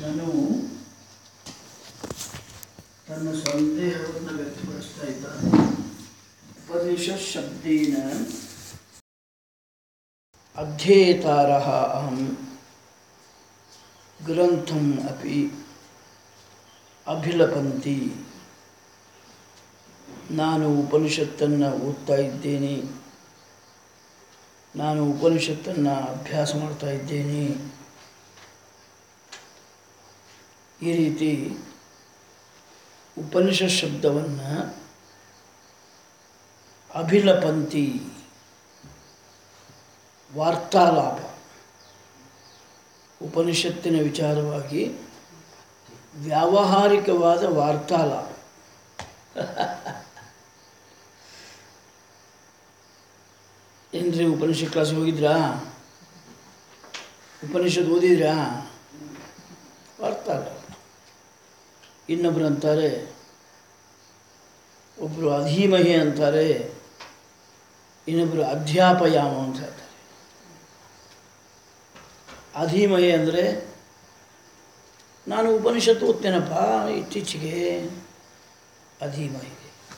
ನಾನು ತನ್ನ ಸಂದೇಹವನ್ನು ವ್ಯಕ್ತಪಡಿಸ್ತಾ ಇದ್ದಾನೆ ಉಪದೇಶ ಶಬ್ದೇನ ಅಧ್ಯೇತಾರಃ ಅಹಂ ಗ್ರಂಥಂ ಅಪಿ ಅಭಿಲಪಂತಿ ನಾನು ಉಪನಿಷತ್ತನ್ನು ಓದ್ತಾ ಇದ್ದೇನೆ ನಾನು ಉಪನಿಷತ್ತನ್ನು ಅಭ್ಯಾಸ ಮಾಡ್ತಾ ಇದ್ದೇನೆ ಈ ರೀತಿ ಉಪನಿಷತ್ ಶಬ್ದವನ್ನು ಅಭಿಲಪಂತಿ ವಾರ್ತಾಲಾಪ ಉಪನಿಷತ್ತಿನ ವಿಚಾರವಾಗಿ ವ್ಯಾವಹಾರಿಕವಾದ ವಾರ್ತಾಲಾಪ ಏನ್ರಿ ಉಪನಿಷತ್ ಕ್ಲಾಸಿಗೆ ಹೋಗಿದ್ರಾ ಉಪನಿಷತ್ ಓದಿದ್ರಾ ವಾರ್ತಾಲಾಪ ಇನ್ನೊಬ್ರು ಅಂತಾರೆ ಒಬ್ಬರು ಅಧೀಮಹಿ ಅಂತಾರೆ ಇನ್ನೊಬ್ಬರು ಅಧ್ಯಾಪಯಾಮ ಅಂತ ಹೇಳ್ತಾರೆ ಅಧೀಮಹಿ ಅಂದರೆ ನಾನು ಉಪನಿಷತ್ತು ಓದ್ತೇನಪ್ಪ ಇತ್ತೀಚೆಗೆ ಅಧೀಮಹಿ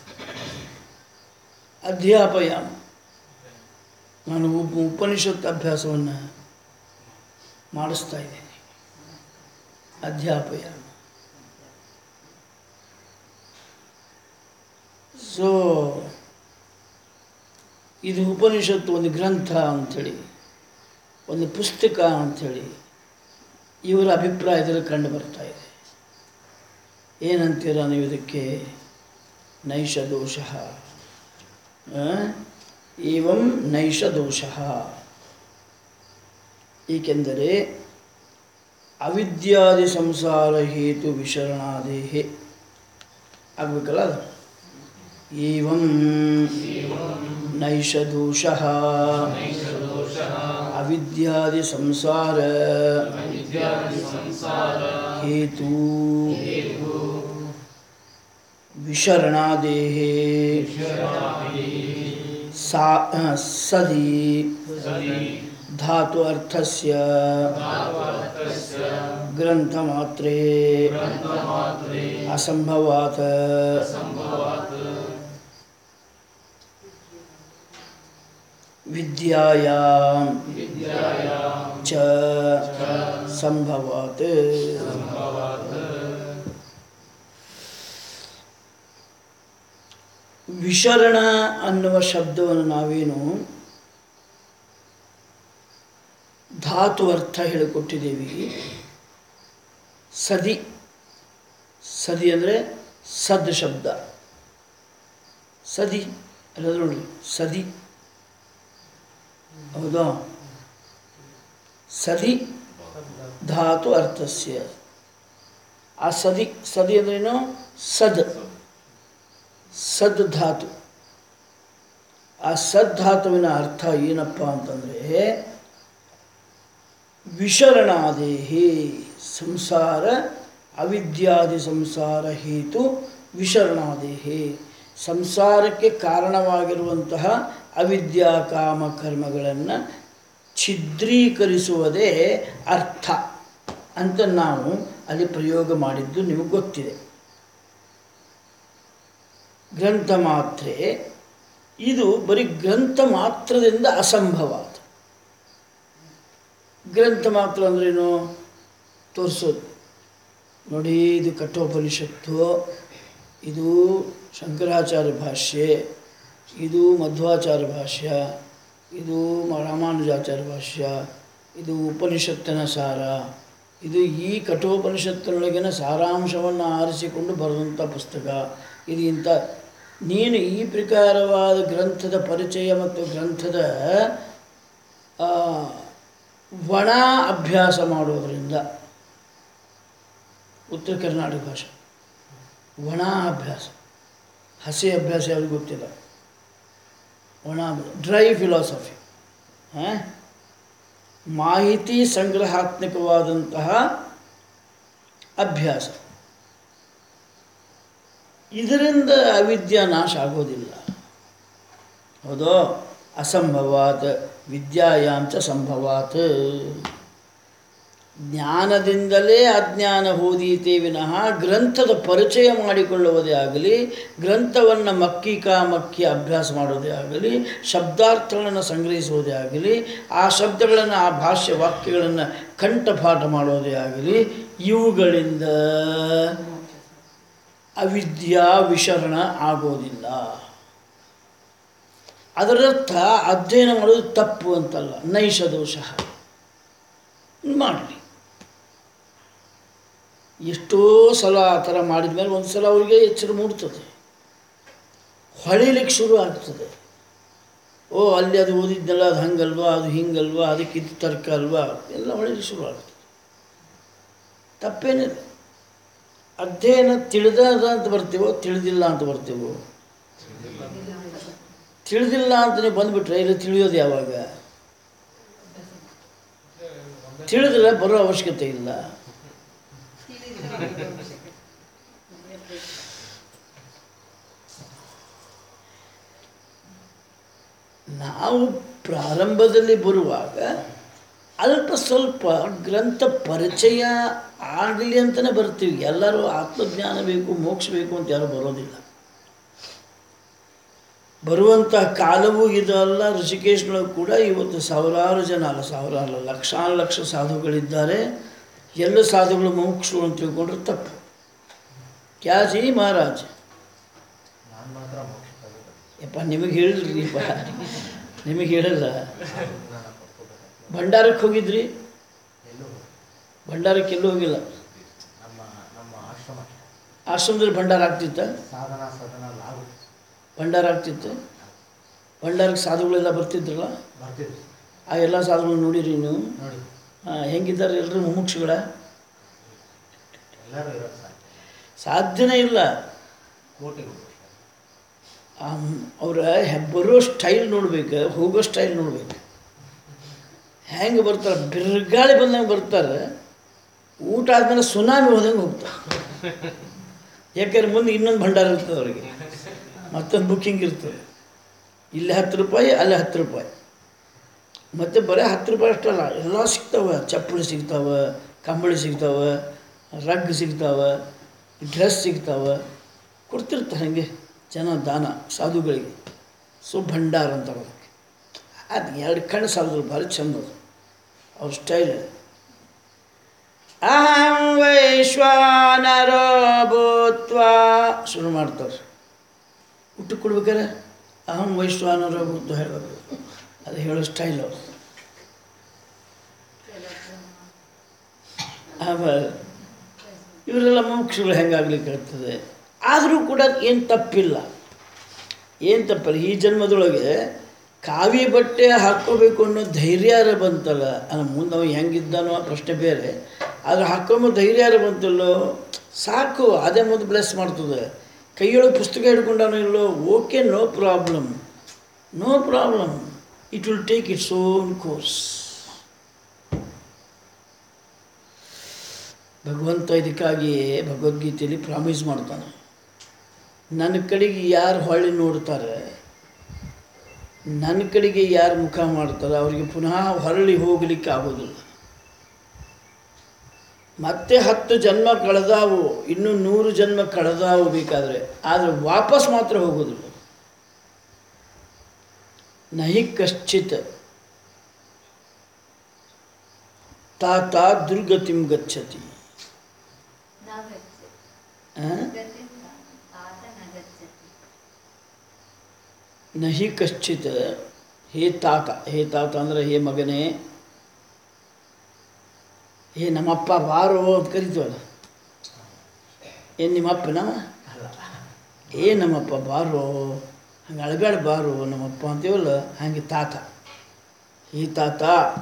ಅಧ್ಯಾಪಯಾಮ ನಾನು ಉಪ ಉಪನಿಷತ್ ಅಭ್ಯಾಸವನ್ನು ಮಾಡಿಸ್ತಾ ಇದ್ದೇನೆ ಅಧ್ಯಾಪಯಾಮ ಸೊ ಇದು ಉಪನಿಷತ್ತು ಒಂದು ಗ್ರಂಥ ಅಂಥೇಳಿ ಒಂದು ಪುಸ್ತಕ ಅಂಥೇಳಿ ಇವರ ಅಭಿಪ್ರಾಯದಲ್ಲಿ ಕಂಡು ಬರ್ತಾ ಇದೆ ಏನಂತೀರ ನೀವು ಇದಕ್ಕೆ ನೈಷ ದೋಷ ಏವಂ ನೈಷ ದೋಷ ಏಕೆಂದರೆ ಅವಿದ್ಯಾದಿ ಸಂಸಾರ ಹೇತು ವಿಶರಣಾದೇಹೆ ಆಗಬೇಕಲ್ಲ ಅದು ಏವಂ ನೈಷ ದೋಷ ಅವಿದ್ಯಾದಿ ಸಂಸಾರ ಹೇತು ವಿಶರಣಾದೇಹೇ ಸಾ ಸದಿ ಧಾತು ಅರ್ಥಸ್ಯ ಗ್ರಂಥಮಾತ್ರೇ ಅಸಂಭವಾತ್ ವಿದ್ಯಾಯಾಂ ಚ ಸಂಭವಾತ್ ವಿಶರಣ ಅನ್ನುವ ಶಬ್ದವನ್ನು ನಾವೇನು ಧಾತು ಅರ್ಥ ಹೇಳಿಕೊಟ್ಟಿದ್ದೀವಿ ಸದಿ ಸದಿ ಅಂದರೆ ಸದ್ ಶಬ್ದ ಸದಿ ಅಲ್ಲ ನೋಡಿ ಸದಿ ಹೌದಾ ಸದಿ ಧಾತು ಅರ್ಥಸ್ಯ ಆ ಸದಿ ಸದಿ ಅಂದ್ರೇನು ಸದ್ ಸದ್ ಧಾತು ಆ ಸದ್ ಧಾತುವಿನ ಅರ್ಥ ಏನಪ್ಪ ಅಂತಂದರೆ ವಿಶರಣಾದೇಹಿ ಸಂಸಾರ ಅವಿದ್ಯಾದಿ ಸಂಸಾರ ಹೇತು ವಿಶರಣಾದೇಹಿ ಸಂಸಾರಕ್ಕೆ ಕಾರಣವಾಗಿರುವಂತಹ ಅವಿದ್ಯಾ ಕಾಮ ಕರ್ಮಗಳನ್ನು ಛಿದ್ರೀಕರಿಸುವುದೇ ಅರ್ಥ ಅಂತ ನಾವು ಅಲ್ಲಿ ಪ್ರಯೋಗ ಮಾಡಿದ್ದು ನಿಮಗೆ ಗೊತ್ತಿದೆ ಗ್ರಂಥ ಮಾತ್ರೆ ಇದು ಬರೀ ಗ್ರಂಥ ಮಾತ್ರದಿಂದ ಅಸಂಭವ ಗ್ರಂಥ ಮಾತ್ರ ಅಂದ್ರೇನು ತೋರಿಸೋದು ನೋಡಿ ಇದು ಕಠೋಪನಿಷತ್ತು ಇದು ಶಂಕರಾಚಾರ್ಯ ಭಾಷ್ಯ ಇದು ಮಧ್ವಾಚಾರ್ಯ ಭಾಷ್ಯ ಇದು ರಾಮಾನುಜಾಚಾರ್ಯ ಭಾಷ್ಯ ಇದು ಉಪನಿಷತ್ತಿನ ಸಾರ ಇದು ಈ ಕಠೋಪನಿಷತ್ತಿನೊಳಗಿನ ಸಾರಾಂಶವನ್ನು ಆರಿಸಿಕೊಂಡು ಬರೆದಂಥ ಪುಸ್ತಕ ಇದು ಇಂಥ ನೀನು ಈ ಪ್ರಕಾರವಾದ ಗ್ರಂಥದ ಪರಿಚಯ ಮತ್ತು ಗ್ರಂಥದ ಒಣ ಅಭ್ಯಾಸ ಮಾಡೋದರಿಂದ ಉತ್ತರ ಕರ್ನಾಟಕ ಭಾಷೆ ಒಣ ಅಭ್ಯಾಸ ಹಸಿ ಅಭ್ಯಾಸ ಯಾರಿಗೂ ಗೊತ್ತಿಲ್ಲ ಒಣ ಡ್ರೈ ಫಿಲಾಸಫಿ ಮಾಹಿತಿ ಸಂಗ್ರಹಾತ್ಮಕವಾದಂತಹ ಅಭ್ಯಾಸ ಇದರಿಂದ ಅವಿದ್ಯಾ ನಾಶ ಆಗೋದಿಲ್ಲ ಹೌದೋ ಅಸಂಭವಾತ್ ವಿದ್ಯಾಯಾಂಚ ಸಂಭವಾತ್ ಜ್ಞಾನದಿಂದಲೇ ಅಜ್ಞಾನ ಹೋದೀತೆ ವಿನಃ ಗ್ರಂಥದ ಪರಿಚಯ ಮಾಡಿಕೊಳ್ಳುವುದೇ ಆಗಲಿ ಗ್ರಂಥವನ್ನು ಮಕ್ಕಿಕ ಮಕ್ಕಿ ಅಭ್ಯಾಸ ಮಾಡೋದೇ ಆಗಲಿ ಶಬ್ದಾರ್ಥಗಳನ್ನು ಸಂಗ್ರಹಿಸುವುದೇ ಆಗಲಿ ಆ ಶಬ್ದಗಳನ್ನು ಆ ಭಾಷ್ಯ ವಾಕ್ಯಗಳನ್ನು ಕಂಠಪಾಠ ಮಾಡೋದೇ ಆಗಲಿ ಇವುಗಳಿಂದ ಅವಿದ್ಯಾ ವಿಶರಣ ಆಗೋದಿಲ್ಲ ಅದರರ್ಥ ಅಧ್ಯಯನ ಮಾಡೋದು ತಪ್ಪು ಅಂತಲ್ಲ ನೈಷ ದೋಷ ಮಾಡಲಿ ಎಷ್ಟೋ ಸಲ ಆ ಥರ ಮಾಡಿದ ಮೇಲೆ ಒಂದು ಸಲ ಅವರಿಗೆ ಎಚ್ಚರ ಮೂಡ್ತದೆ ಹೊಳಿಲಿಕ್ಕೆ ಶುರು ಆಗ್ತದೆ ಓ ಅಲ್ಲಿ ಅದು ಓದಿದ್ದಲ್ಲ ಅದು ಹಂಗಲ್ವಾ ಅದು ಹಿಂಗಲ್ವಾ ಅದಕ್ಕೆ ಇದು ತರ್ಕ ಅಲ್ವಾ ಎಲ್ಲ ಹೊಳಿಲಿಕ್ಕೆ ಶುರು ಆಗ್ತದೆ ತಪ್ಪೇನಿಲ್ಲ ಅಧ್ಯಯನ ತಿಳಿದ ಅಂತ ಬರ್ತೀವೋ ತಿಳಿದಿಲ್ಲ ಅಂತ ಬರ್ತೀವೋ ತಿಳಿದಿಲ್ಲ ಅಂತಲೇ ಬಂದುಬಿಟ್ರೆ ಇಲ್ಲ ತಿಳಿಯೋದು ಯಾವಾಗ ತಿಳಿದ್ರೆ ಬರೋ ಅವಶ್ಯಕತೆ ಇಲ್ಲ ನಾವು ಪ್ರಾರಂಭದಲ್ಲಿ ಬರುವಾಗ ಅಲ್ಪ ಸ್ವಲ್ಪ ಗ್ರಂಥ ಪರಿಚಯ ಆಗಲಿ ಅಂತಲೇ ಬರ್ತೀವಿ ಎಲ್ಲರೂ ಆತ್ಮಜ್ಞಾನ ಬೇಕು ಮೋಕ್ಷ ಬೇಕು ಅಂತ ಯಾರೂ ಬರೋದಿಲ್ಲ ಬರುವಂಥ ಕಾಲವೂ ಇದಲ್ಲ ಋಷಿಕೇಶ್ನೊಳಗೆ ಕೂಡ ಇವತ್ತು ಸಾವಿರಾರು ಜನ ಅಲ್ಲ ಸಾವಿರಾರು ಅಲ್ಲ ಲಕ್ಷಾನು ಲಕ್ಷ ಸಾಧುಗಳಿದ್ದಾರೆ ಎಲ್ಲ ಸಾಧುಗಳು ಮೋಕ್ಷರು ಅಂತ ತಿಳ್ಕೊಂಡ್ರೆ ತಪ್ಪು ಕ್ಯಾ ಜಿ ಮಹಾರಾಜ್ ನಾನು ಮಾತ್ರ ಮೋಕ್ಷಕ್ಕೆ ಹೋಗ್ಬೇಕು. ಯಪ್ಪ ನಿಮಗೆ ಹೇಳಿಲ್ರಿಪ್ಪ ನಿಮಗೆ ಹೇಳಿಲ್ಲ ನಾನು ಪಡ್ಕೋಬೇಕು. ಭಂಡಾರಕ್ಕೆ ಹೋಗಿದ್ರಿ ಎಲ್ಲೂ ಭಂಡಾರಕ್ಕೆ ಎಲ್ಲೂ ಹೋಗಿಲ್ಲ ನಮ್ಮ ನಮ್ಮ ಆಶ್ರಮಕ್ಕೆ ಆಶ್ರಮದಲ್ಲಿ ಭಂಡಾರ ಆಗ್ತಿತ್ತ ಸಾಧನ ಸದನ ಲಾಗು ಭಂಡಾರ ಆಗ್ತಿತ್ತು ಭಂಡಾರಕ್ಕೆ ಸಾಧುಗಳೆಲ್ಲ ಬರ್ತಿದ್ರಲ್ಲ ಬರ್ತಿದ್ವಿ ಆ ಎಲ್ಲ ಸಾಧುಗಳು ನೋಡಿರಿ ನೀವು ನೋಡಿ ಆ, ಹೆಂಗಿದ್ದಾರೆ ಎಲ್ಲರೂ ಮುಮುಕ್ಷುಗಳ ಎಲ್ಲರೂ ಇರೋದು ಸಾಕು ಸಾಧ್ಯನೇ ಇಲ್ಲ ಕೋಟಿಗೆ ಅವರ ಬರೋ ಸ್ಟೈಲ್ ನೋಡ್ಬೇಕು ಹೋಗೋ ಸ್ಟೈಲ್ ನೋಡ್ಬೇಕು ಹೆಂಗೆ ಬರ್ತಾರೆ ಬಿರುಗಾಳಿ ಬಂದಂಗೆ ಬರ್ತಾರೆ ಊಟ ಆದ್ಮೇಲೆ ಸುನಾಮಿ ಹೋದಂಗೆ ಹೋಗ್ತಾರೆ ಯಾಕಂದ್ರೆ ಮುಂದೆ ಇನ್ನೊಂದು ಭಂಡಾರ ಇರ್ತದೆ ಅವರಿಗೆ ಮತ್ತೊಂದು ಬುಕ್ಕಿಂಗ್ ಇರ್ತದೆ ಇಲ್ಲಿ ಹತ್ತು ರೂಪಾಯಿ ಅಲ್ಲಿ ಹತ್ತು ರೂಪಾಯಿ ಮತ್ತು ಬರೀ ಹತ್ತು ರೂಪಾಯಿ ಅಷ್ಟಲ್ಲ ಎಲ್ಲ ಸಿಗ್ತಾವೆ ಚಪ್ಪಲಿ ಸಿಗ್ತಾವೆ ಕಂಬಳಿ ಸಿಗ್ತಾವೆ ರಗ್ ಸಿಗ್ತಾವೆ ಡ್ರೆಸ್ ಸಿಗ್ತಾವೆ ಕೊಡ್ತಿರ್ತಾರೆ ಹಾಗೆ ಜನ ದಾನ ಸಾಧುಗಳಿಗೆ ಸೊ ಭಂಡಾರ ಅಂತಾರೆ ಅದಕ್ಕೆ ಅದು ಎರಡು ಕಣ್ಣು ಸಾಧುಗಳು ಭಾರಿ ಚಂದ ಅದು ಅವ್ರ ಸ್ಟೈಲ್ ಅಹಂ ವೈಶ್ವಾನರೋ ಭೂತ್ವ ಶುರು ಮಾಡ್ತಾರೆ ಊಟ ಕೊಡ್ಬೇಕಾರೆ ಅಹಂ ವೈಶ್ವಾನರೋ ಭೂತ್ವ ಹೇಳಬೇಕು ಅದು ಹೇಳೋ ಸ್ಟೈಲ್ ಅವರು ಆಮೇಲೆ ಇವರೆಲ್ಲ ಮೋಕ್ಷಗಳು ಹೆಂಗಾಗ್ಲಿಕ್ಕೆ ಆಗ್ತದೆ ಆದರೂ ಕೂಡ ಏನು ತಪ್ಪಿಲ್ಲ ಏನು ತಪ್ಪಿಲ್ಲ ಈ ಜನ್ಮದೊಳಗೆ ಕಾವಿ ಬಟ್ಟೆ ಹಾಕ್ಕೋಬೇಕು ಅನ್ನೋ ಧೈರ್ಯಾರ ಬಂತಲ್ಲ ಅಲ್ಲ ಮುಂದೆ ಅವ ಹೆಂಗಿದ್ದಾನೋ ಆ ಪ್ರಶ್ನೆ ಬೇರೆ ಆದರೆ ಹಾಕ್ಕೊಂಬ ಧೈರ್ಯಾರ ಬಂತಲ್ಲೋ ಸಾಕು ಅದೇ ಮುಂದೆ ಬ್ಲೆಸ್ ಮಾಡ್ತದೆ ಕೈಯೊಳಗೆ ಪುಸ್ತಕ ಹಿಡ್ಕೊಂಡಾನೋ ಇಲ್ಲೋ okay no problem no problem it will take its own course ಭಗವಂತ ಇದಕ್ಕಾಗಿಯೇ ಭಗವದ್ಗೀತೆಯಲ್ಲಿ ಪ್ರಾಮಿಸ್ ಮಾಡ್ತಾನೆ ನನ್ನ ಕಡೆಗೆ ಯಾರು ಹೊಳ್ಳಿ ನೋಡ್ತಾರೆ ನನ್ನ ಕಡೆಗೆ ಯಾರು ಮುಖ ಮಾಡ್ತಾರೆ ಅವರಿಗೆ ಪುನಃ ಹೊರಳಿ ಹೋಗಲಿಕ್ಕೆ ಆಗೋದಿಲ್ಲ ಮತ್ತೆ ಹತ್ತು ಜನ್ಮ ಕಳೆದಾವು ಇನ್ನು ನೂರು ಜನ್ಮ ಕಳೆದಾವು ಬೇಕಾದರೆ ಆದರೆ ವಾಪಸ್ ಮಾತ್ರ ಹೋಗೋದಿಲ್ಲ ನಹಿ ಕಶ್ಚಿತ್ ತಾತ ದುರ್ಗತಿಂ ಗಚ್ಚತಿ न गच्छति ಆ? गतिं पात न गच्छति ನಹಿ ಕಶ್ಚಿತ್ ಹೇ ತಾತ ಹೇ ತಾತ ಅಂದರೆ ಹೇ ಮಗನೇ ಹೇ ನಮ್ಮಪ್ಪ ಬಾರೋ ಅಂತ ಕರಿತೀವಲ್ಲ ಏನು ನಿಮ್ಮಪ್ಪನ ಅಲ್ಲ ಏ ನಮ್ಮಪ್ಪ ಬಾರೋ ಹಂಗೆ ಅಳಬೇಡ ಬಾರೋ ನಮ್ಮಪ್ಪ ಅಂತೀವಲ್ಲ ಹಾಗೆ ತಾತ ಹೇ ತಾತ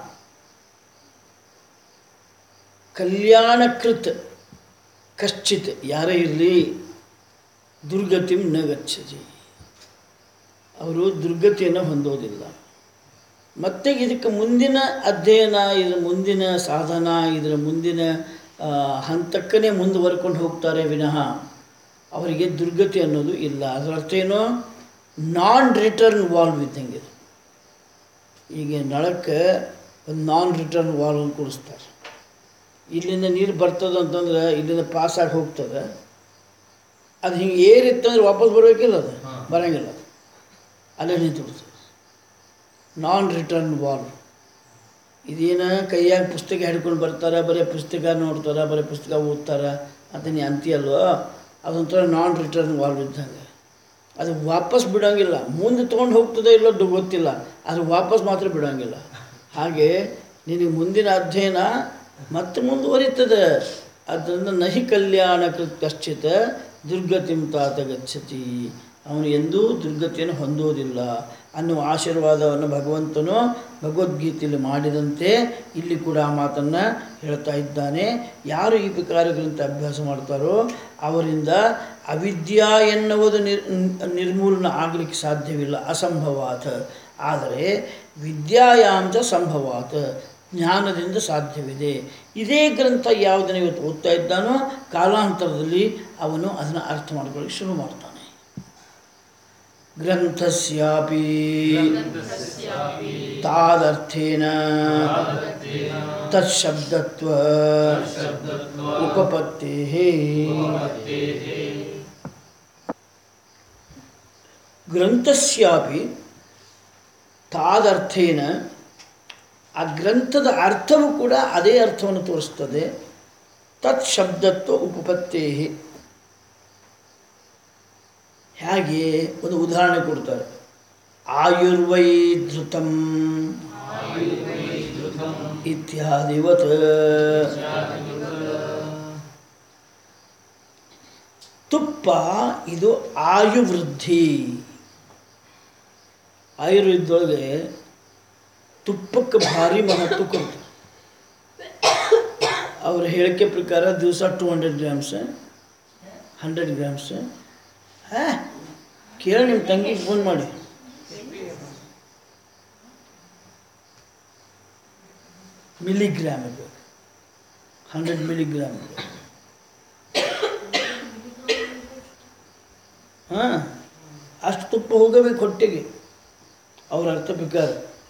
ಕಲ್ಯಾಣಕೃತ್ ಕಶ್ಚಿತ್ ಯಾರೇ ಇರಲಿ ದುರ್ಗತಿಂ ನ ಗಚ್ಚತಿ ಅವರು ದುರ್ಗತಿಯನ್ನು ಹೊಂದೋದಿಲ್ಲ ಮತ್ತು ಇದಕ್ಕೆ ಮುಂದಿನ ಅಧ್ಯಯನ ಇದರ ಮುಂದಿನ ಸಾಧನ ಇದರ ಮುಂದಿನ ಆ, ಹಂತಕ್ಕನೇ ಮುಂದುವರ್ಕೊಂಡು ಹೋಗ್ತಾರೆ ವಿನಃ ಅವರಿಗೆ ದುರ್ಗತಿ ಅನ್ನೋದು ಇಲ್ಲ ಅದರ ಅರ್ಥ ಏನು ನಾನ್ ರಿಟರ್ನ್ ವಾಲ್ವ್ ಇದ್ದಂಗೆ ಇದು ಈಗ ನಳಕ್ಕೆ ಒಂದು ನಾನ್ ರಿಟರ್ನ್ ವಾಲ್ವ್ ಕೂಡಿಸ್ತಾರೆ ಇಲ್ಲಿಂದ ನೀರು ಬರ್ತದೆ ಅಂತಂದ್ರೆ ಇಲ್ಲಿಂದ ಪಾಸಾಗಿ ಹೋಗ್ತದೆ ಅದು ಹಿಂಗೆ ಏರಿತ್ತಂದ್ರೆ ವಾಪಸ್ ಬರಬೇಕಿಲ್ಲ ಅದು ಹಾ. ಬರೋಂಗಿಲ್ಲ ಅದು ಅಲ್ಲೇ ನಿಂತು ಬಿಡ್ತದೆ ನಾನ್ ರಿಟರ್ನ್ ವಾಲ್ ಇದೇನು ಕೈಯಾಗ ಪುಸ್ತಕ ಹಿಡ್ಕೊಂಡು ಬರ್ತಾರೆ ಬರೀ ಪುಸ್ತಕ ನೋಡ್ತಾರೆ ಬರೀ ಪುಸ್ತಕ ಓದ್ತಾರೆ ಅಂತ ನೀ ಅಂತೀಯಲ್ವೋ ಅದೊಂಥರ ನಾನ್ ರಿಟರ್ನ್ ವಾಲ್ ಇದ್ದಂಗೆ ಅದು ವಾಪಸ್ ಬಿಡೋಂಗಿಲ್ಲ ಮುಂದೆ ತೊಗೊಂಡು ಹೋಗ್ತದೋ ಇಲ್ಲೋ ದು- ಗೊತ್ತಿಲ್ಲ ಅದು ವಾಪಸ್ ಮಾತ್ರ ಬಿಡೋಂಗಿಲ್ಲ ಹಾಗೆ ನಿನಗೆ ಮುಂದಿನ ಅಧ್ಯಯನ ಮತ್ತೆ ಮುಂದುವರಿತದೆ ಅದರಿಂದ ನಹಿ ಕಲ್ಯಾಣ ಕೃತ್ ಕಶ್ಚಿತ್ ದುರ್ಗತಿಂ ತಾತ ಗಚ್ಚತಿ ಅವನು ಎಂದೂ ದುರ್ಗತಿಯನ್ನು ಹೊಂದುವುದಿಲ್ಲ ಅನ್ನುವ ಆಶೀರ್ವಾದವನ್ನು ಭಗವಂತನು ಭಗವದ್ಗೀತೆಯಲ್ಲಿ ಮಾಡಿದಂತೆ ಇಲ್ಲಿ ಕೂಡ ಆ ಮಾತನ್ನು ಹೇಳ್ತಾ ಇದ್ದಾನೆ ಯಾರು ಈ ಪ್ರಕಾರಗಳಂತ ಅಭ್ಯಾಸ ಮಾಡ್ತಾರೋ ಅವರಿಂದ ಅವಿದ್ಯಾ ಎನ್ನುವುದು ನಿರ್ ನಿರ್ಮೂಲನ ಆಗಲಿಕ್ಕೆ ಸಾಧ್ಯವಿಲ್ಲ ಅಸಂಭವಾತ್ ಆದರೆ ವಿದ್ಯಾಯಾಂಶ ಸಂಭವಾತ್ ಜ್ಞಾನದಿಂದ ಸಾಧ್ಯವಿದೆ ಇದೇ ಗ್ರಂಥ ಯಾವುದನ್ನು ಇವತ್ತು ಓದ್ತಾ ಇದ್ದಾನೋ ಕಾಲಾಂತರದಲ್ಲಿ ಅವನು ಅದನ್ನು ಅರ್ಥ ಮಾಡ್ಕೊಳ್ಳಿಕ್ಕೆ ಶುರು ಮಾಡ್ತಾನೆ ಗ್ರಂಥಸ್ಯಾಪಿ ತಾದರ್ಥೇನ ತತ್ಶಬ್ದತ್ವ ಉಪಪತ್ತೇ ಗ್ರಂಥಸ್ಯಾಪಿ ತಾದರ್ಥೇನ ಆ ಗ್ರಂಥದ ಅರ್ಥವು ಕೂಡ ಅದೇ ಅರ್ಥವನ್ನು ತೋರಿಸ್ತದೆ ತತ್ ಶಬ್ದತ್ವ ಉಪಪತ್ತೇ ಹೇಗೆ ಒಂದು ಉದಾಹರಣೆ ಕೊಡ್ತಾರೆ ಆಯುರ್ವೈ ಧೃತಂ ಇತ್ಯಾದಿವತ್ ತುಪ್ಪ ಇದು ಆಯುವೃದ್ಧಿ ಆಯುರ್ವೇದದೊಳಗೆ ತುಪ್ಪಕ್ಕೆ ಭಾರಿ ಮಹತ್ವ ಕೊಡ್ತಾರೆ ಅವರ ಹೇಳಿಕೆ ಪ್ರಕಾರ ದಿವಸ two hundred grams hundred grams ಹಾಂ ಕೇಳಿ ನಿಮ್ಮ ತಂಗಿಗೆ ಫೋನ್ ಮಾಡಿ ಮಿಲಿಗ್ರಾಮ್ ಇರಬೇಕು ಹಂಡ್ರೆಡ್ ಮಿಲಿಗ್ರಾಮ್ ಹಾಂ ಅಷ್ಟು ತುಪ್ಪ ಹೋಗಬೇಕು ಹೊಟ್ಟೆಗೆ ಅವ್ರ ಅರ್ಥ ಪ್ರಕಾರ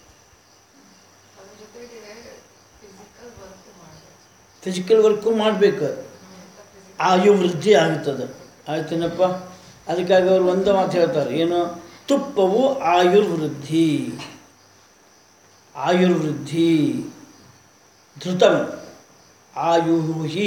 ಫಿಸಿಕಲ್ ವರ್ಕು ಮಾಡಬೇಕು ಆಯು ವೃದ್ಧಿ ಆಗುತ್ತದೆ ಆಯ್ತೇನಪ್ಪ ಅದಕ್ಕಾಗಿ ಅವರು ಒಂದು ಮಾತು ಹೇಳ್ತಾರೆ ಏನು ತುಪ್ಪವು ಆಯುರ್ವೃದ್ಧಿ ಆಯುರ್ವೃದ್ಧಿ ಧೃತಂ ಆಯು ಹಿ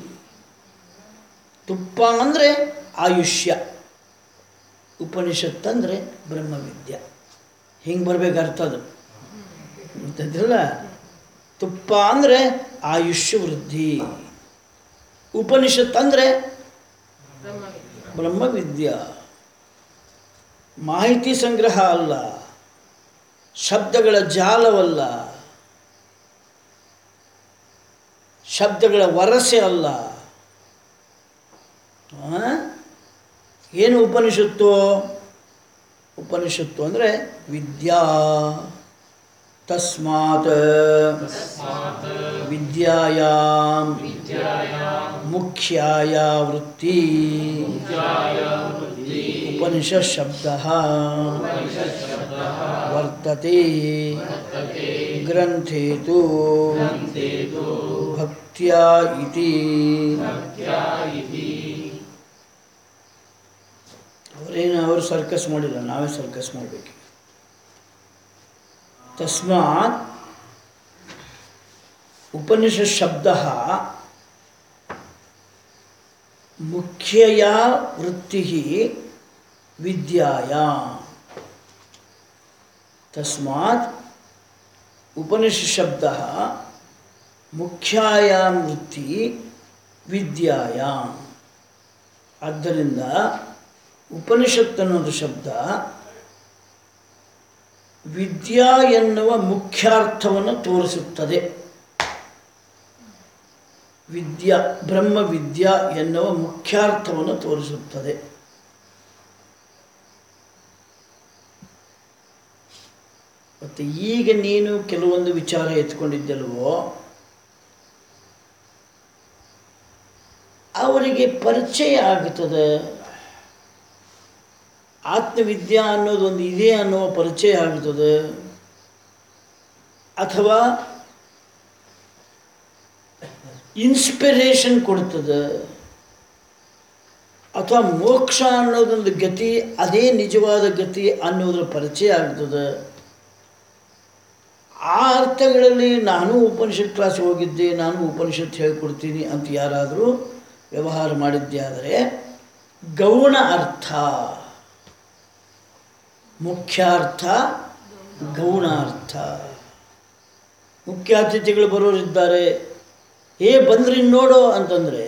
ತುಪ್ಪ ಅಂದರೆ ಆಯುಷ್ಯ ಉಪನಿಷತ್ತಂದರೆ ಬ್ರಹ್ಮವಿದ್ಯ ಹಿಂಗೆ ಬರ್ಬೇಕು ಅರ್ಥ ಅದು ಗೊತ್ತಾಯ್ತಿಲ್ಲ ತುಪ್ಪ ಅಂದರೆ ಆಯುಷ್ಯ ವೃದ್ಧಿ ಉಪನಿಷತ್ ಅಂದರೆ ಬ್ರಹ್ಮವಿದ್ಯಾ ಮಾಹಿತಿ ಸಂಗ್ರಹ ಅಲ್ಲ ಶಬ್ದಗಳ ಜಾಲವಲ್ಲ ಶಬ್ದಗಳ ವರಸೆ ಅಲ್ಲ ಆ? ಏನು ಉಪನಿಷತ್ತು ಉಪನಿಷತ್ತು ಅಂದರೆ ವಿದ್ಯಾ ತಸ್ಮಾತ್ ವಿದ್ಯಾಯಾಂ ಮುಖ್ಯಾಯ ವೃತ್ತಿ ಉಪನಿಷತ್ ಶಬ್ದ ವರ್ತತೆ ಗ್ರಂಥೇ ತು ಭಕ್ತ್ಯಾ ಇತಿ ಅವರೇನು ಅವರು ಸರ್ಕಸ್ ಮಾಡಿಲ್ಲ ನಾವೇ ಸರ್ಕಸ್ ಮಾಡಬೇಕು ತಸ್ಮಾತ್ ಉಪನಿಷತ್ ಶಬ್ದ ಮುಖ್ಯಯ ವೃತ್ತಿ ವಿದ್ಯಾಯ ತಸ್ಮಾತ್ ಉಪನಿಷತ್ ಶಬ್ದ ಮುಖ್ಯಾಯಾಂ ವೃತ್ತಿ ವಿದ್ಯಾಯ ಆದ್ದರಿಂದ ಉಪನಿಷತ್ ಅನ್ನೋದು ಶಬ್ದ ವಿದ್ಯಾ ಎನ್ನುವ ಮುಖ್ಯಾರ್ಥವನ್ನು ತೋರಿಸುತ್ತದೆ ವಿದ್ಯಾ ಬ್ರಹ್ಮವಿದ್ಯಾ ಎನ್ನುವ ಮುಖ್ಯಾರ್ಥವನ್ನು ತೋರಿಸುತ್ತದೆ ಮತ್ತು ಈಗ ನೀನು ಕೆಲವೊಂದು ವಿಚಾರ ಎತ್ಕೊಂಡಿದ್ದಲ್ವೋ ಅವರಿಗೆ ಪರಿಚಯ ಆಗುತ್ತದೆ ಆತ್ಮವಿದ್ಯಾ ಅನ್ನೋದೊಂದು ಇದೆ ಅನ್ನುವ ಪರಿಚಯ ಆಗುತ್ತದೆ ಅಥವಾ ಇನ್ಸ್ಪಿರೇಷನ್ ಕೊಡ್ತದೆ ಅಥವಾ ಮೋಕ್ಷ ಅನ್ನೋದೊಂದು ಗತಿ ಅದೇ ನಿಜವಾದ ಗತಿ ಅನ್ನೋದ್ರ ಪರಿಚಯ ಆಗ್ತದೆ ಆ ಅರ್ಥಗಳಲ್ಲಿ ನಾನು ಉಪನಿಷತ್ ಕ್ಲಾಸ್ಗೆ ಹೋಗಿದ್ದೆ ನಾನು ಉಪನಿಷತ್ ಹೇಳ್ಕೊಡ್ತೀನಿ ಅಂತ ಯಾರಾದರೂ ವ್ಯವಹಾರ ಮಾಡಿದ್ದೆ ಆದರೆ ಗೌಣ ಅರ್ಥ ಮುಖ್ಯ ಅರ್ಥ ಗೌಣ ಅರ್ಥ ಮುಖ್ಯ ಅತಿಥಿಗಳು ಬರೋರಿದ್ದಾರೆ ಏ ಬಂದ್ರಿ ನೋಡೋ ಅಂತಂದರೆ